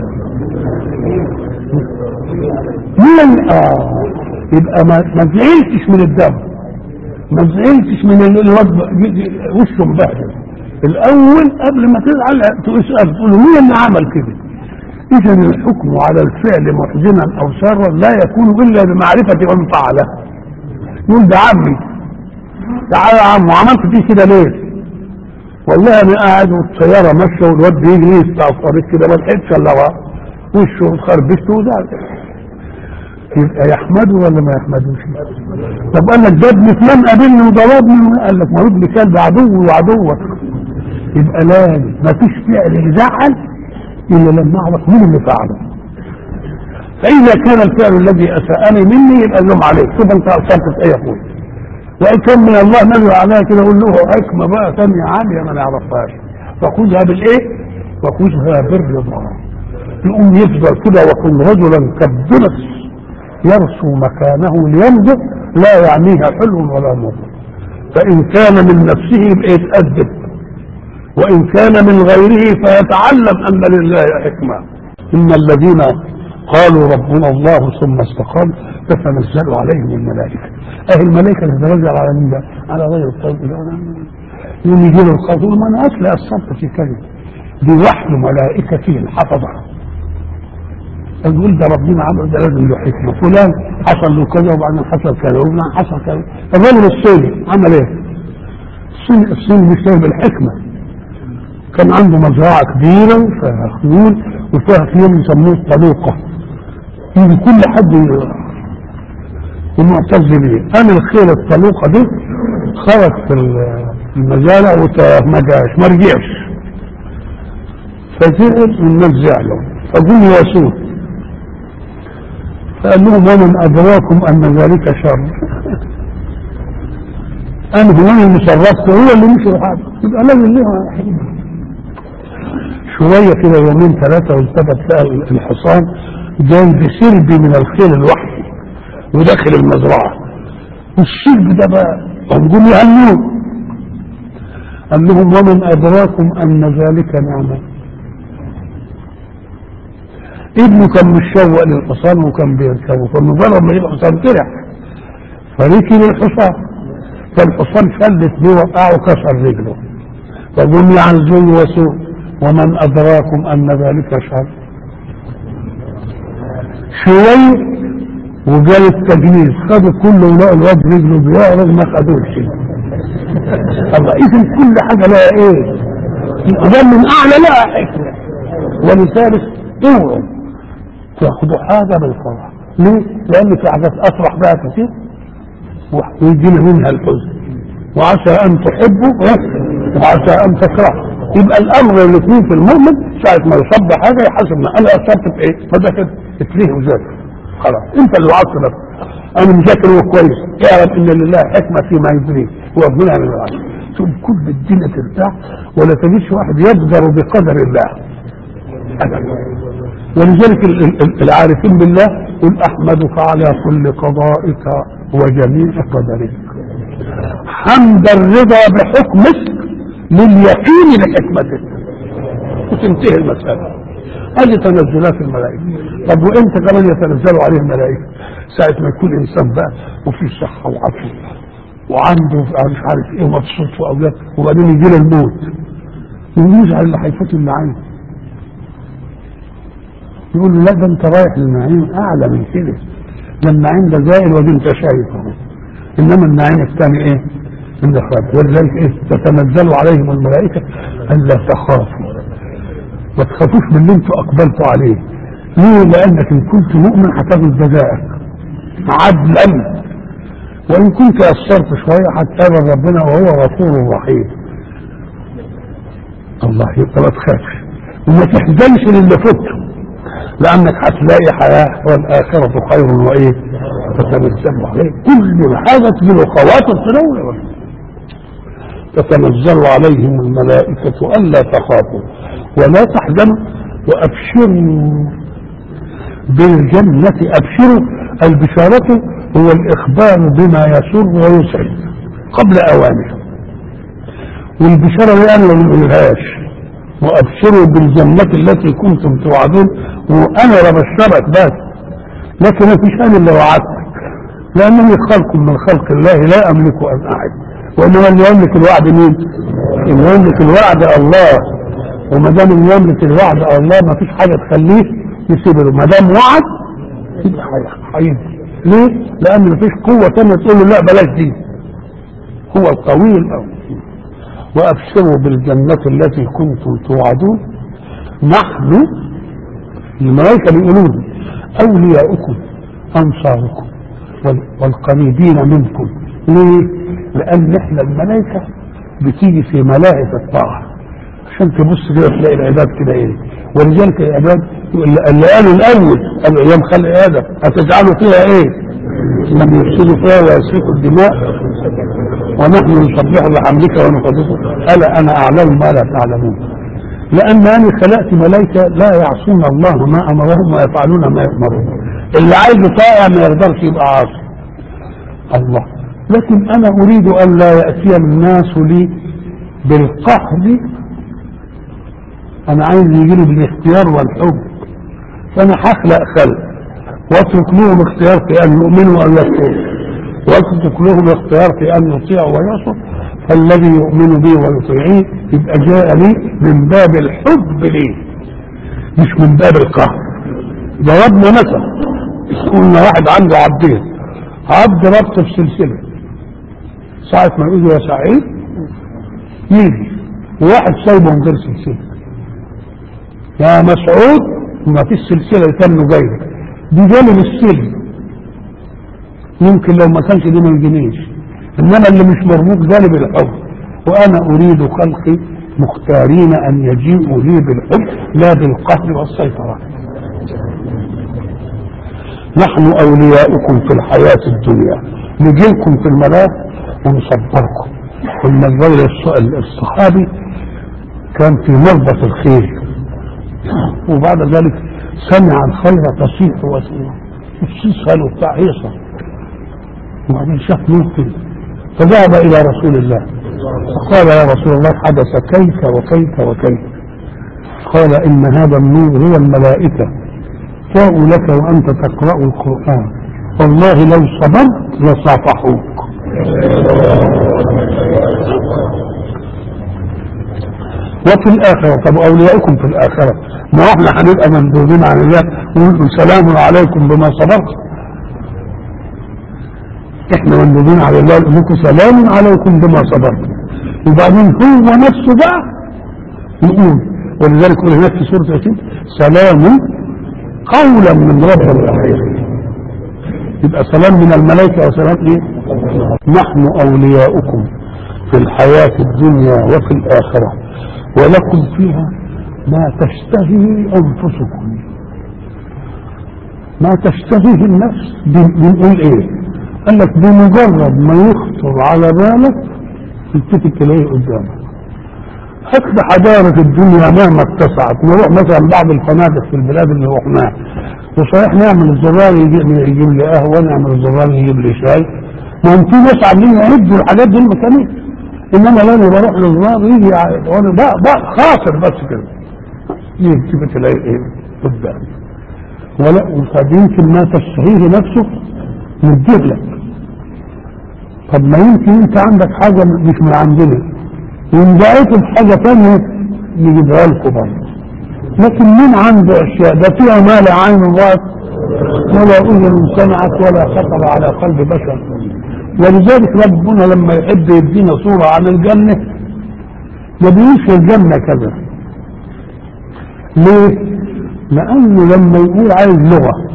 من اه يبقى ما ما زعلتش من الدم ما زعلتش من ال- الواد وشه مبهدل الاول قبل ما تزعل تسال تقول له مين اللي عمل كده اذا الحكم على الفعل محزنا او سارا لا يكون الا بمعرفه من فعله يقول ده عمي تعالى يا عم وعملت فيه كده ليه والله انا قاعد والسياره ماشيه والواد بيجي يفتح الطريق كده ما لحقتش الا ورا. وشه اتخربشت وزعل يبقى يحمده ولا ما يحمدوش طب قال لك ده ابن فلان قابلني وضربني قال لك ما هو ابن كلب عدو وعدوك يبقى لازم ما فيش فعل يزعل الا لما اعرف مين اللي فعله فاذا كان الفعل الذي اساءني مني يبقى اللوم عليك شوف انت اثرت في ايه يا اخويا وان كان من الله نزل عليها كده اقول له حكمه بقى ثانيه عاليه ما نعرفهاش فخذها بالايه؟ وخذها بالرضا يقوم يفضل كده وكن رجلا كالدنس يرسو مكانه ليمضي لا يعنيها حلو ولا مر فإن كان من نفسه يبقى يتأدب وإن كان من غيره فيتعلم أن لله حكمة إن الذين قالوا ربنا الله ثم استقاموا تتنزل عليهم الملائكة أهل الملائكة تتنزل على مين ده؟ على غير الطيب يوم يجي له القول ما أنا أصلي أصبت في كلمة دي وحي ملائكة حفظها يقول ده ربنا عمل ده لازم له حكمه فلان حصل له كذا وبعدين حصل كذا وبعدين حصل كذا الرجل الصيني عمل ايه؟ الصيني الصيني مش سايب الحكمه كان عنده مزرعه كبيره وفيها خيول وفيها خيول يسموه الطلوقه يجي كل حد ومعتز بيه انا الخيل الطلوقه دي خرج في المزارع وما جاش ما رجعش فزعل والناس زعلوا فقول ياسوس فقال لهم ومن ادراكم ان ذلك شر انا هو اللي شرفته هو اللي مش حاجه يبقى لازم ليه حكمه شويه كده يومين ثلاثه والتفت لقى الحصان جاي بسرب من الخيل الوحشي وداخل المزرعه والسرب ده بقى هنقول يهنوه قال لهم ومن ادراكم ان ذلك نعمه ابنه كان مشوق للحصان وكان بيركبه فمجرد ما يبقى حصان طلع فركب الحصان فالحصان فلت بيه وقعه وكسر رجله فجمع الزي وسوء ومن ادراكم ان ذلك شر شوية وجال التجهيز خدوا كله ولقوا الواد رجله بيعرض ما خدوش الله اذا كل حاجه لها ايه؟ ده من اعلى لها حكمه ولثالث اوعوا تاخدوا حاجه بالفرح ليه؟ لان في حاجات افرح بها كتير ويجي منها الحزن وعسى ان تحبوا وعسى ان تكرهوا يبقى الامر الاثنين في المؤمن ساعه ما يصب حاجه يحاسب انا اثرت في ايه؟ فده كده اتليه وذاكر خلاص انت اللي وعدت نفسك انا مذاكر هو كويس اعرف ان لله حكمه فيما يدريك وربنا من العالم تقول كل الدنيا ترتاح ولا تجدش واحد يقدر بقدر الله ابدا ولذلك العارفين بالله قل احمدك على كل قضائك وجميع قدرك حمد الرضا بحكمك لليقين بحكمتك وتنتهي المسألة هذه تنزلات الملائكة طب وامتى كمان يتنزلوا عليه الملائكة ساعة ما يكون انسان بقى وفيه صحة وعافية وعنده مش عارف ايه مبسوط واولاد وبعدين يجي له الموت ويزعل اللي هيفوت النعيم يقول له لا ده انت رايح للنعيم اعلى من كده ده النعيم ده زائل ودي انت شايفه انما النعيم الثاني ايه؟ النخاب ولذلك ايه؟ تتنزل عليهم الملائكه الا تخافوا ما تخافوش من اللي انتوا اقبلتوا عليه ليه؟ لانك ان كنت مؤمن هتاخد جزاءك عدلا وان كنت قصرت شويه هتقابل ربنا وهو غفور رحيم الله يبقى ما تخافش وما تحزنش للي فوته لانك هتلاقي حياه والاخره خير وايه تتنزل عليه كل حاجه تجي له خواطر تنور تتنزل عليهم الملائكه الا تخافوا ولا تحزنوا وابشروا بالجنه ابشروا البشاره هو الاخبار بما يسر ويسعد قبل اوانه والبشاره دي انا ما بنقولهاش وابشروا بالجنة التي كنتم توعدون وانا ببشرك بس لكن ما فيش انا اللي وعدتك لانني خلق من خلق الله لا املك ان اعد وانما اللي يملك الوعد مين؟ اللي يملك الوعد الله وما دام اللي يملك الوعد الله ما فيش حاجه تخليه يسيب له ما دام وعد يبقى هيجي ليه؟ لان ما فيش قوه ثانيه تقول له لا بلاش دي هو القوي الاول وابشروا بالجنة التي كنتم توعدون نحن الملائكة بيقولون أولياؤكم أنصاركم والقريبين منكم ليه؟ لأن احنا الملائكة بتيجي في ملاهف الطاعة عشان تبص كده تلاقي العباد كده ايه ولذلك العباد اللي قالوا الأول قالوا أيام خلق آدم هتجعلوا فيها ايه؟ لم يفسدوا فيها ويسفكوا الدماء ونحن نسبح بحمدك ونقدسه الا انا اعلم ما لا تعلمون لان انا خلقت ملائكه لا يعصون الله ما امرهم ويفعلون ما يامرون اللي عايز طائع ما يقدرش يبقى عاصي الله لكن انا اريد ان لا ياتي الناس لي بالقهر انا عايز يجي لي بالاختيار والحب فانا هخلق خلق واترك لهم اختيار في ان يؤمنوا وان يكفروا واترك لهم اختيار في ان يطيعوا ويعصوا فالذي يؤمن بي ويطيعني يبقى جاء لي من باب الحب لي مش من باب القهر ضربنا مثل قلنا واحد عنده عبدين عبد ربط في سلسله ساعة ما يقول يا سعيد يجي وواحد سايبه من غير سلسله يا مسعود ما فيش سلسله يتم جايبه دي جانب السلم يمكن لو ما كانش دي ما يجينيش انما اللي مش مربوط جانب الحب وانا اريد خلقي مختارين ان يجيئوا لي بالحب لا بالقهر والسيطره نحن اولياؤكم في الحياه الدنيا نجيلكم في الملاك ونصبركم ثم الرجل الصحابي كان في مربط الخيل وبعد ذلك سمع الخير تصيح وسمع تسهل وبتاع يصح وبعدين شاف نور كده فذهب الى رسول الله فقال يا رسول الله حدث كيف وكيف وكيف قال ان هذا النور هو الملائكه جاءوا لك وانت تقرا القران والله لو صبرت لصافحوك وفي الآخرة طب أولياؤكم في الآخرة ما احنا هنبقى مندوبين عن الله ونقول سلام عليكم بما صبرت احنا مندوبين على الله نقول لكم سلام عليكم بما صبرتم وبعدين هو نفسه بقى يقول ولذلك يقول هناك في سورة ياسين سلام قولا من رب العالمين يبقى سلام من الملائكة وسلام ايه؟ نحن أولياؤكم في الحياة الدنيا وفي الآخرة ولكم فيها ما تشتهي أنفسكم ما تشتهيه النفس بنقول ايه قال لك بمجرد ما يخطر على بالك تلتفت تلاقيه قدامك حتى حضارة الدنيا مهما اتسعت نروح مثلا بعض الفنادق في البلاد اللي رحناها وصحيح نعمل الزرار يجيب, يجيب لي قهوة نعمل الزرار يجيب لي شاي ما هم في ناس عاملين يعدوا الحاجات دي المكانية انما لا انا بروح للزرار يجي وانا بقى بقى خاطر بس كده يجي كده تلاقي ايه قدامي ولا وقد يمكن ما تشتهيه نفسك يديه لك طب ما يمكن انت عندك حاجة مش من عندنا وان دعيت بحاجة تانية نجيبها لكم برضه لكن مين عنده اشياء ده فيها ما لا عين رأت ولا اذن سمعت ولا خطر على قلب بشر ولذلك ربنا لما يحب يدينا صورة عن الجنة ما بيقولش الجنة كذا ليه؟ لأنه لما يقول عايز لغة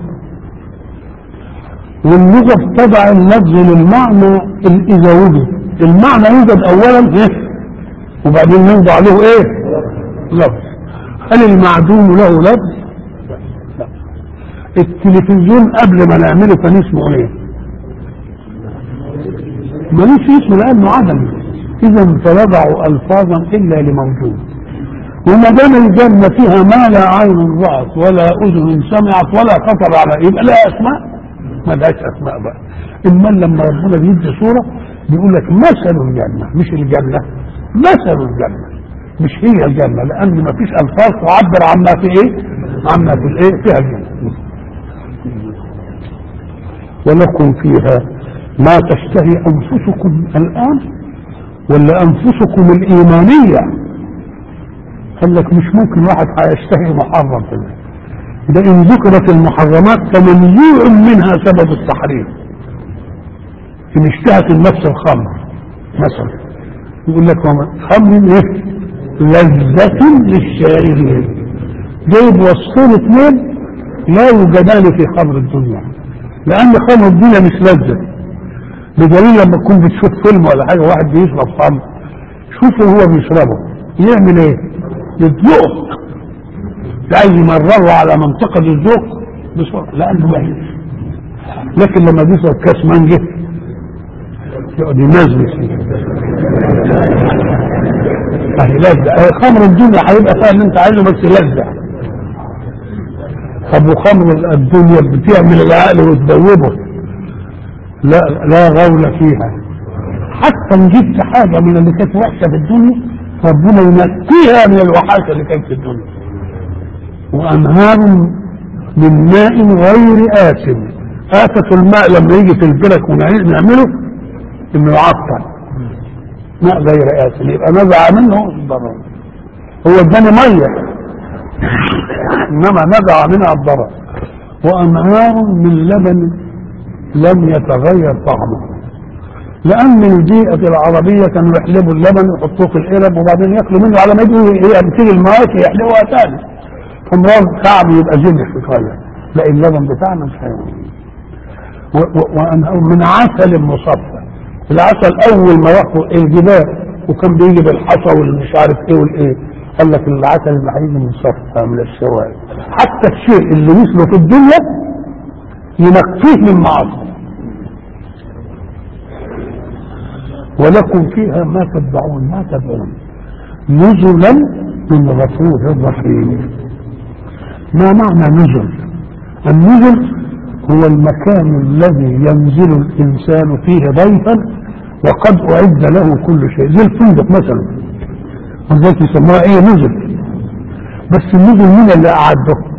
واللغة بتضع اللفظ للمعنى إذا وجد المعنى يوجد أولا إيه؟ وبعدين يوضع له إيه؟ لفظ هل المعدوم له لفظ؟ لا. التلفزيون قبل ما نعمله كان اسمه ايه؟ ملوش اسم لانه عدم اذا فوضعوا الفاظا الا لموجود وما دام الجنه فيها ما لا عين رات ولا اذن سمعت ولا خطر على يبقى لها اسماء ما لهاش اسماء بقى اما لما ربنا بيدي صوره بيقول لك مثل الجنه مش الجنه مثل الجنه مش هي الجنة لأن ما فيش ألفاظ تعبر عما في إيه؟ عما في الإيه؟ فيها الجنة. ولكم فيها ما تشتهي أنفسكم الآن ولا أنفسكم الإيمانية قال لك مش ممكن واحد هيشتهي محرم في الله ده إن ذكرت المحرمات فممنوع منها سبب التحريم إن اشتهت النفس الخمر مثلا يقول لك خمر إيه؟ لذة للشاربين جايب وصفين اثنين لا يوجدان في خمر الدنيا لان خمر الدنيا مش لذة بدليل لما تكون بتشوف فيلم ولا حاجة واحد بيشرب خمر شوفه هو بيشربه يعمل ايه يتذوق عايز يمرره على منطقة الذوق بسرعة لانه بعيد لكن لما بيشرب كاس مانجا يقعد يمزمز فهي لذة خمر الدنيا هيبقى فيها اللي انت عايزه بس لذة طب وخمر الدنيا بتعمل العقل وتدوبه لا لا غول فيها حتى ان جبت حاجه من اللي كانت وحشه في الدنيا ربنا ينقيها من الوحاشه اللي كانت في الدنيا وانهار من ماء غير آسن آفة الماء لما يجي في البلك ونعمله انه يعطل ماء غير آسن يبقى نزع منه الضرر هو اداني ميه انما نزع منها الضرر وانهار من لبن لم يتغير طعمه لان البيئة العربية كانوا يحلبوا اللبن ويحطوه في القلب وبعدين ياكلوا منه على ما يجوا يمتلي المواشي يحلبوها تاني فمرار كعب يبقى جنح شوية لا اللبن بتاعنا مش هيعمل وانهار من عسل مصفى العسل اول ما ياخدوا الجبال وكان بيجي بالحصى والمش عارف ايه والايه قال لك العسل اللي هيجي من صفى من الشوائب حتى الشيء اللي مثله في الدنيا ينقيه من معاصي ولكم فيها ما تدعون ما تدعون نزلا من غفور رحيم ما معنى نزل النزل هو المكان الذي ينزل الانسان فيه ضيفا وقد اعد له كل شيء زي الفندق مثلا ولذلك يسموها ايه نزل بس النزل مين اللي اعده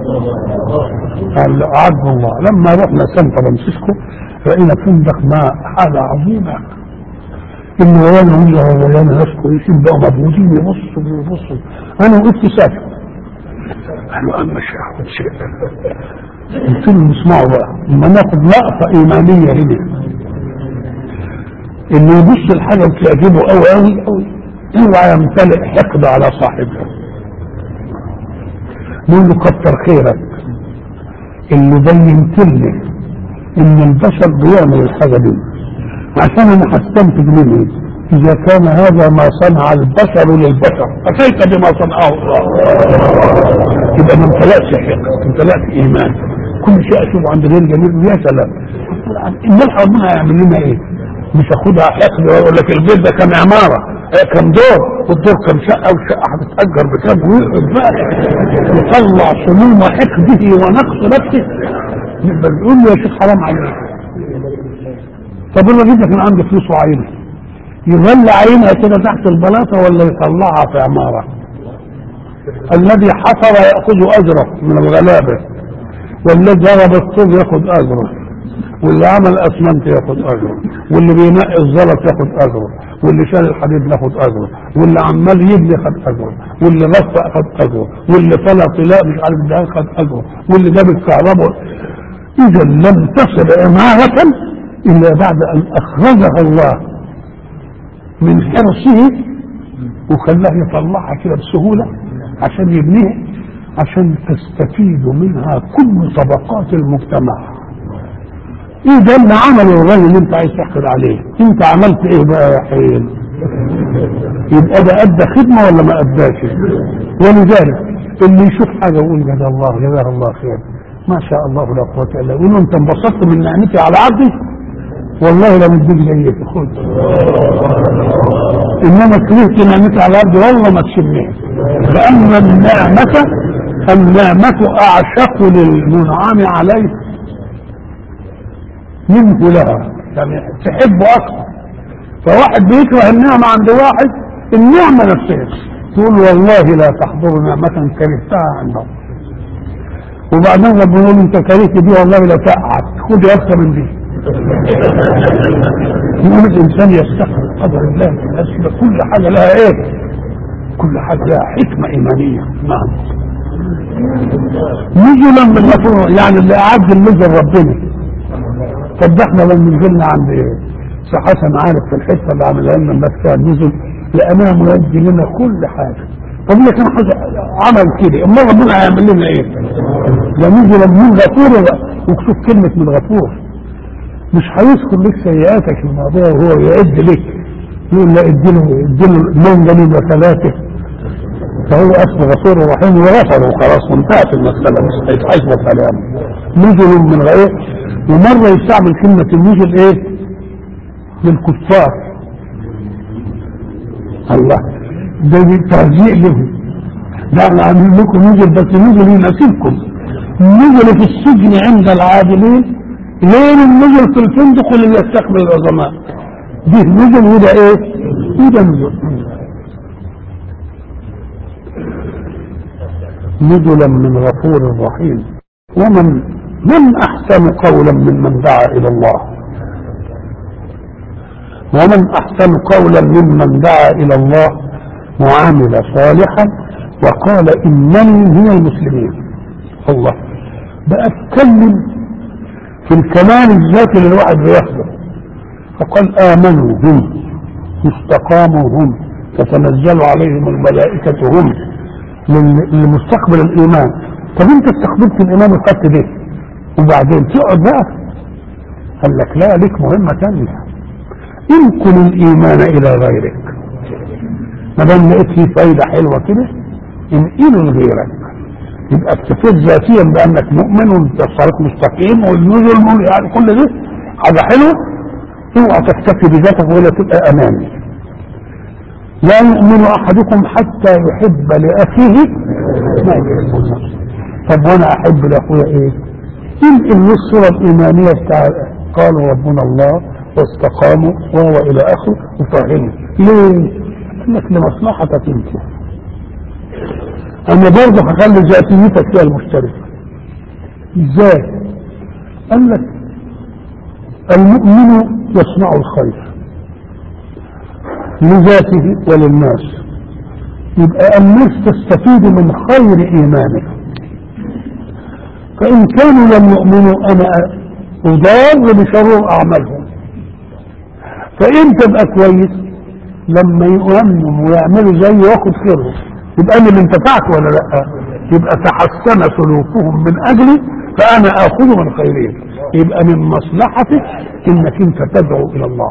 اللي اعده الله لما رحنا سان فرانسيسكو راينا فندق ما حاجه عظيمه ان ورانا ولا ورانا ناس كويسين بقوا مبهوتين يبصوا يبصوا انا وقفت ساكت قالوا اما شيء شيء قلت لهم اسمعوا بقى اما ناخد لقطه ايمانيه هنا اللي يبص الحاجه وتعجبه قوي قوي قوي اوعى يمتلئ حقد على صاحبها نقول له كتر خيرك اللي بينت لي ان البشر بيعمل الحاجه دي عشان انا هستنتج منه اذا كان هذا ما صنع البشر للبشر اتيت بما صنعه الله يبقى ما امتلأش حقد ما امتلأش ايمان كل شيء اشوفه عند غير جميل يا سلام امال ربنا هيعمل لنا ايه؟ مش اخدها حقد واقول لك البيت ده كان عماره كم دور والدور كم شقه والشقه هتتاجر بكام ويقعد بقى يطلع سموم حقده ونقص نفسه يبقى بيقول له يا شيخ حرام عليك طب انا جدا كان عندي فلوس وعينها يظل عينها كده تحت البلاطه ولا يطلعها في عماره الذي حفر ياخذ اجره من الغلابه والذي ضرب الطوب ياخذ اجره واللي عمل اسمنت ياخد اجره واللي بينقي الزلط ياخد اجره واللي شال الحديد ياخد اجره واللي عمال يبني خد اجره واللي غفى خد اجره واللي طلع طلاء مش عارف ده خد اجره واللي جاب الكهرباء اذا لم تصل عمارة إلا بعد أن أخرجها الله من حرصه وخلاه يطلعها كده بسهولة عشان يبنيها عشان تستفيد منها كل طبقات المجتمع ايه ده اللي عمله الراجل اللي انت عايز تحقد عليه انت عملت ايه بقى يا حين يبقى ده ادى خدمه ولا ما اداش ولذلك اللي يشوف حاجه يقول جزا الله جزاه الله خير ما شاء الله لا قوه الا بالله يقول له انت انبسطت من نعمتي على عبدي والله لا مديك زيك خد انما كرهت نعمتي على عبدي والله ما تشمها لان النعمه النعمه اعشق للمنعم عليه منه لها يعني تحبه اكثر فواحد بيكره النعمة عند واحد النعمة نفسها تقول والله لا تحضر نعمة كرهتها عند الله وبعدين ربنا يقول انت كرهت دي والله لا تقعد خد اكثر من دي يقول الانسان يستحق قدر الله في الناس كل حاجة لها ايه كل حاجة لها حكمة ايمانية نعم نزلا من غفور يعني اللي اعد النزل ربنا طب ده احنا لو نزلنا عند ايه حسن عارف في الحته اللي عملها لنا الناس كان نزل لقناه مودي لنا كل حاجه طب ليه كان حاجه عمل كده امال ربنا هيعمل لنا ايه؟ ده نزل من غفور وشوف كلمه من غفور مش هيذكر لك سيئاتك الماضيه وهو يعد لك يقول لا اديله اديله منجل وثلاثه فهو اسمه غفور رحيم وغفر وخلاص وانتهت المساله مش هيتحاسب كلام نزل من غير ومره يستعمل كلمه النزل ايه؟ للكفار الله ده تهزيء لهم ده انا عامل لكم نزل بس نزل يناسبكم نزل في السجن عند العادلين غير النزل في الفندق اللي يستقبل العظماء دي نزل وده ايه؟ وده نزل نزلا من غفور رحيم ومن من احسن قولا ممن دعا الى الله ومن احسن قولا ممن دعا الى الله وعمل صالحا وقال انني من المسلمين الله بقى اتكلم في الكمال الذاتي اللي الواحد بياخده فقال امنوا هم استقاموا هم تتنزل عليهم الملائكة هم لمستقبل الايمان طب انت استقبلت الايمان وخدت ده وبعدين تقعد بقى قال لك لا ليك مهمة تانية انقل الايمان الى غيرك ما دام لقيت فيه فايده حلوه كده انقله لغيرك يبقى اكتفيت ذاتيا بانك مؤمن وتصرف مستقيم والنزل يعني كل ده حاجه حلوه اوعى تكتفي بذاتك ولا تبقى امامي لا يؤمن احدكم حتى يحب لاخيه ما يحب نفسه طب وانا احب لاخويا ايه؟ انقل الصوره الايمانيه بتاع قالوا ربنا الله واستقاموا وهو الى اخره وفهموا ليه؟ انك لمصلحتك انت انا برضه هخلي ذاتيتك فيها المشتركه ازاي؟ قال لك المؤمن يصنع الخير لذاته وللناس يبقى الناس تستفيد من خير ايمانه فان كانوا لم يؤمنوا انا اضار بشرور اعمالهم فانت تبقى كويس لما يؤمنوا ويعملوا زي واخد خيرهم يبقى انا اللي انتفعت ولا لا يبقى تحسن سلوكهم من اجلي فانا اخذ من خيرهم يبقى من مصلحتك انك انت تدعو الى الله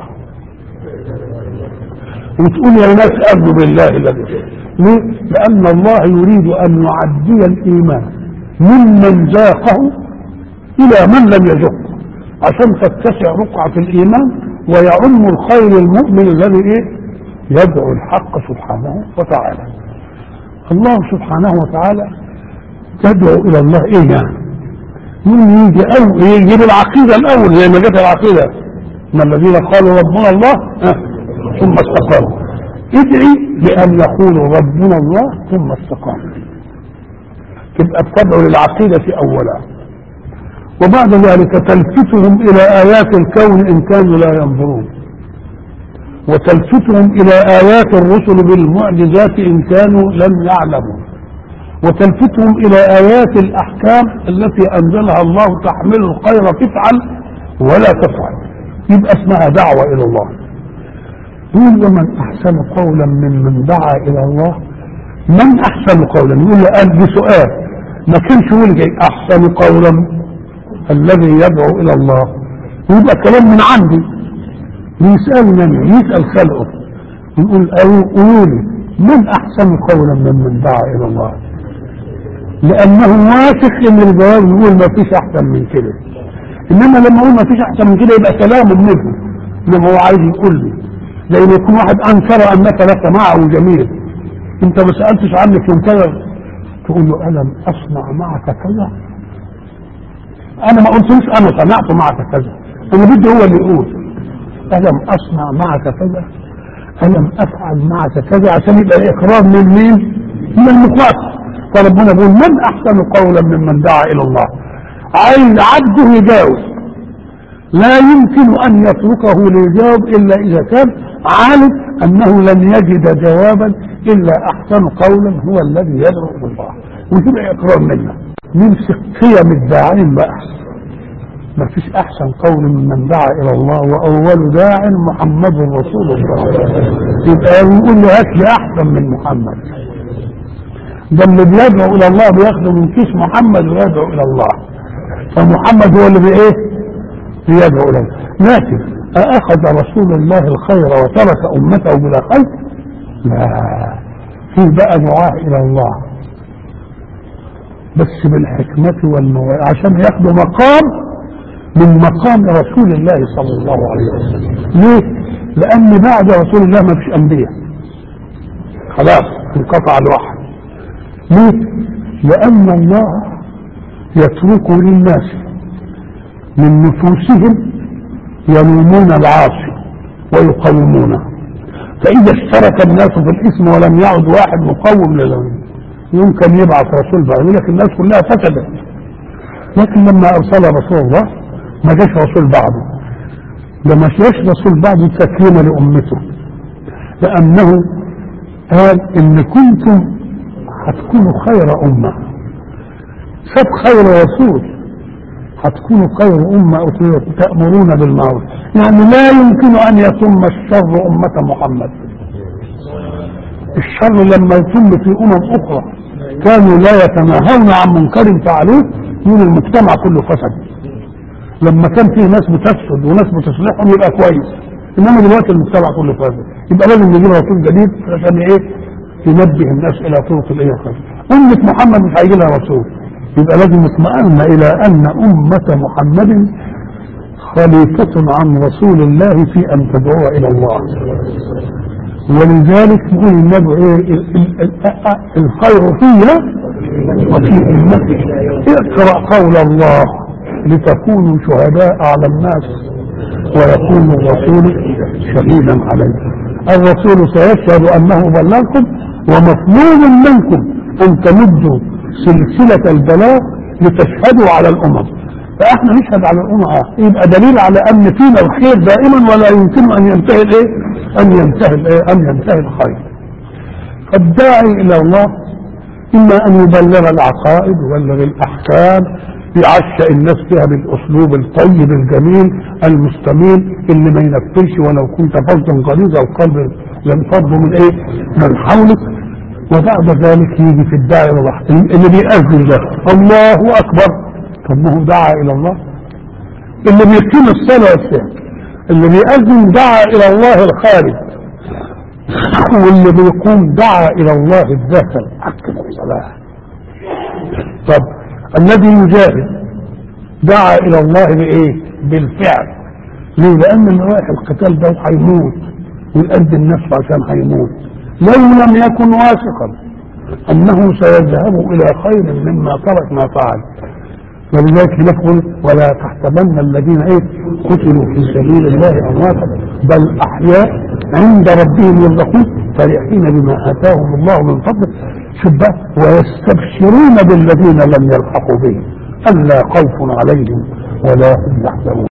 وتقول يا ناس امنوا بالله الذي ليه؟ لان الله يريد ان يعدي الايمان ممن ذاقه الى من لم يذقه عشان تتسع رقعه الايمان ويعم الخير المؤمن الذي ايه يدعو الحق سبحانه وتعالى الله سبحانه وتعالى تدعو الى الله ايه يعني مين يجي او يجيب العقيده الاول زي ما جت العقيده ان الذين قالوا ربنا الله أه. ثم استقاموا ادعي بان يقولوا ربنا الله ثم استقاموا تبقى بتدعو للعقيده اولا وبعد ذلك تلفتهم الى ايات الكون ان كانوا لا ينظرون وتلفتهم الى ايات الرسل بالمعجزات ان كانوا لم يعلموا وتلفتهم الى ايات الاحكام التي انزلها الله تحمل الخير تفعل ولا تفعل يبقى اسمها دعوة إلى الله يقول ومن أحسن قولا ممن دعا إلى الله من أحسن قولا يقول له قال دي سؤال ما كانش يقول جاي أحسن قولا الذي يدعو إلى الله ويبقى كلام من عندي يسأل من يسأل خلقه يقول قولوا لي من أحسن قولا ممن دعا إلى الله لأنه واثق إن الجواب يقول ما فيش أحسن من كده إنما لما أقول ما فيش أحسن من كده يبقى كلام منه إنما هو عايز يقول لي زي ما يكون واحد أنكر أنك لك معه جميل أنت ما سألتش عنك ينكر تقول له ألم أصنع معك كذا أنا ما قلتلوش أنا صنعت معك كذا أنا بدي هو اللي يقول ألم أصنع معك كذا ألم أفعل معك كذا عشان يبقى الإقرار من مين؟ من المخاطب فربنا بيقول من أحسن قولا ممن دعا إلى الله عايز عبده يجاوب لا يمكن أن يتركه ليجاوب إلا إذا كان عالم أنه لن يجد جوابا إلا أحسن قولا هو الذي يدعو إلى الله وتبقى إقرار منا نمسك قيم الداعين بقى ما فيش أحسن قول ممن دعا إلى الله وأول داع محمد رسول الله يبقى يقول له هات لي أحسن من محمد ده اللي بيدعو إلى الله بياخده من كيس محمد ويدعو إلى الله فمحمد هو اللي بإيه؟ بيدعو إليه لكن أأخذ رسول الله الخير وترك أمته بلا خير؟ لا في بقى دعاء إلى الله بس بالحكمة والموعظة عشان ياخدوا مقام من مقام رسول الله صلى الله عليه وسلم ليه؟ لأن بعد رسول الله ما فيش أنبياء خلاص انقطع الوحي ليه؟ لأن الله يترك للناس من نفوسهم يلومون العاصي ويقومونه فإذا اشترك الناس في الاسم ولم يعد واحد مقوم للوم يمكن يبعث رسول بعد يقول لك الناس كلها فسدت لكن لما أرسل رسول الله ما جاش رسول بعده ده ما جاش رسول بعده تكريما لأمته لأنه قال إن كنتم هتكونوا خير أمة سب خير رسول هتكونوا خير أمة تأمرون بالمعروف يعني لا يمكن أن يتم الشر أمة محمد الشر لما يتم في أمم أخرى كانوا لا يتناهون عن منكر فعلوه يقول المجتمع كله فسد لما كان فيه ناس بتفسد وناس بتصلحهم يبقى كويس انما دلوقتي المجتمع كله فاسد يبقى لازم نجيب رسول جديد عشان ايه ينبه الناس الى طرق الايه الخير امه محمد مش هيجي لها رسول يبقى لازم نطمئن الى ان امه محمد خليفة عن رسول الله في ان تدعو الى الله ولذلك يقول النبي ايه الخير فيها وفي امتي اقرا قول الله لتكونوا شهداء على الناس ويكون الرسول شهيدا عليكم الرسول سيشهد انه بلغكم ومطلوب منكم ان تمدوا سلسله البلاغ لتشهدوا على الامم فاحنا نشهد على الامم اه يبقى دليل على ان فينا الخير دائما ولا يمكن ان ينتهي الايه؟ ان ينتهي الايه؟ ان ينتهي الخير. فالداعي الى الله اما ان يبلغ العقائد ويبلغ الاحكام يعشق الناس فيها بالاسلوب الطيب الجميل المستميل اللي ما ينفرش ولو كنت فظا غليظ القلب ينفض من ايه؟ من حولك وبعد ذلك يجي في الداعي الى الله اللي بيأذن ده الله اكبر طب ما هو دعا الى الله اللي بيقيم الصلاه والسلام اللي بيأذن دعا الى الله الخارج واللي بيقوم دعا الى الله الذات الحق بالصلاه طب الذي يجاهد دعا الى الله بايه بالفعل ليه لان اللي رايح القتال ده هيموت ويقدم نفسه عشان هيموت لو لم يكن واثقا انه سيذهب الى خير مما ترك ما فعل ولذلك نقول ولا تحسبن الذين ايه قتلوا في سبيل الله امواتا بل احياء عند ربهم يرزقون فرحين بما اتاهم الله من فضله شوف بقى ويستبشرون بالذين لم يلحقوا بهم الا خوف عليهم ولا هم يحزنون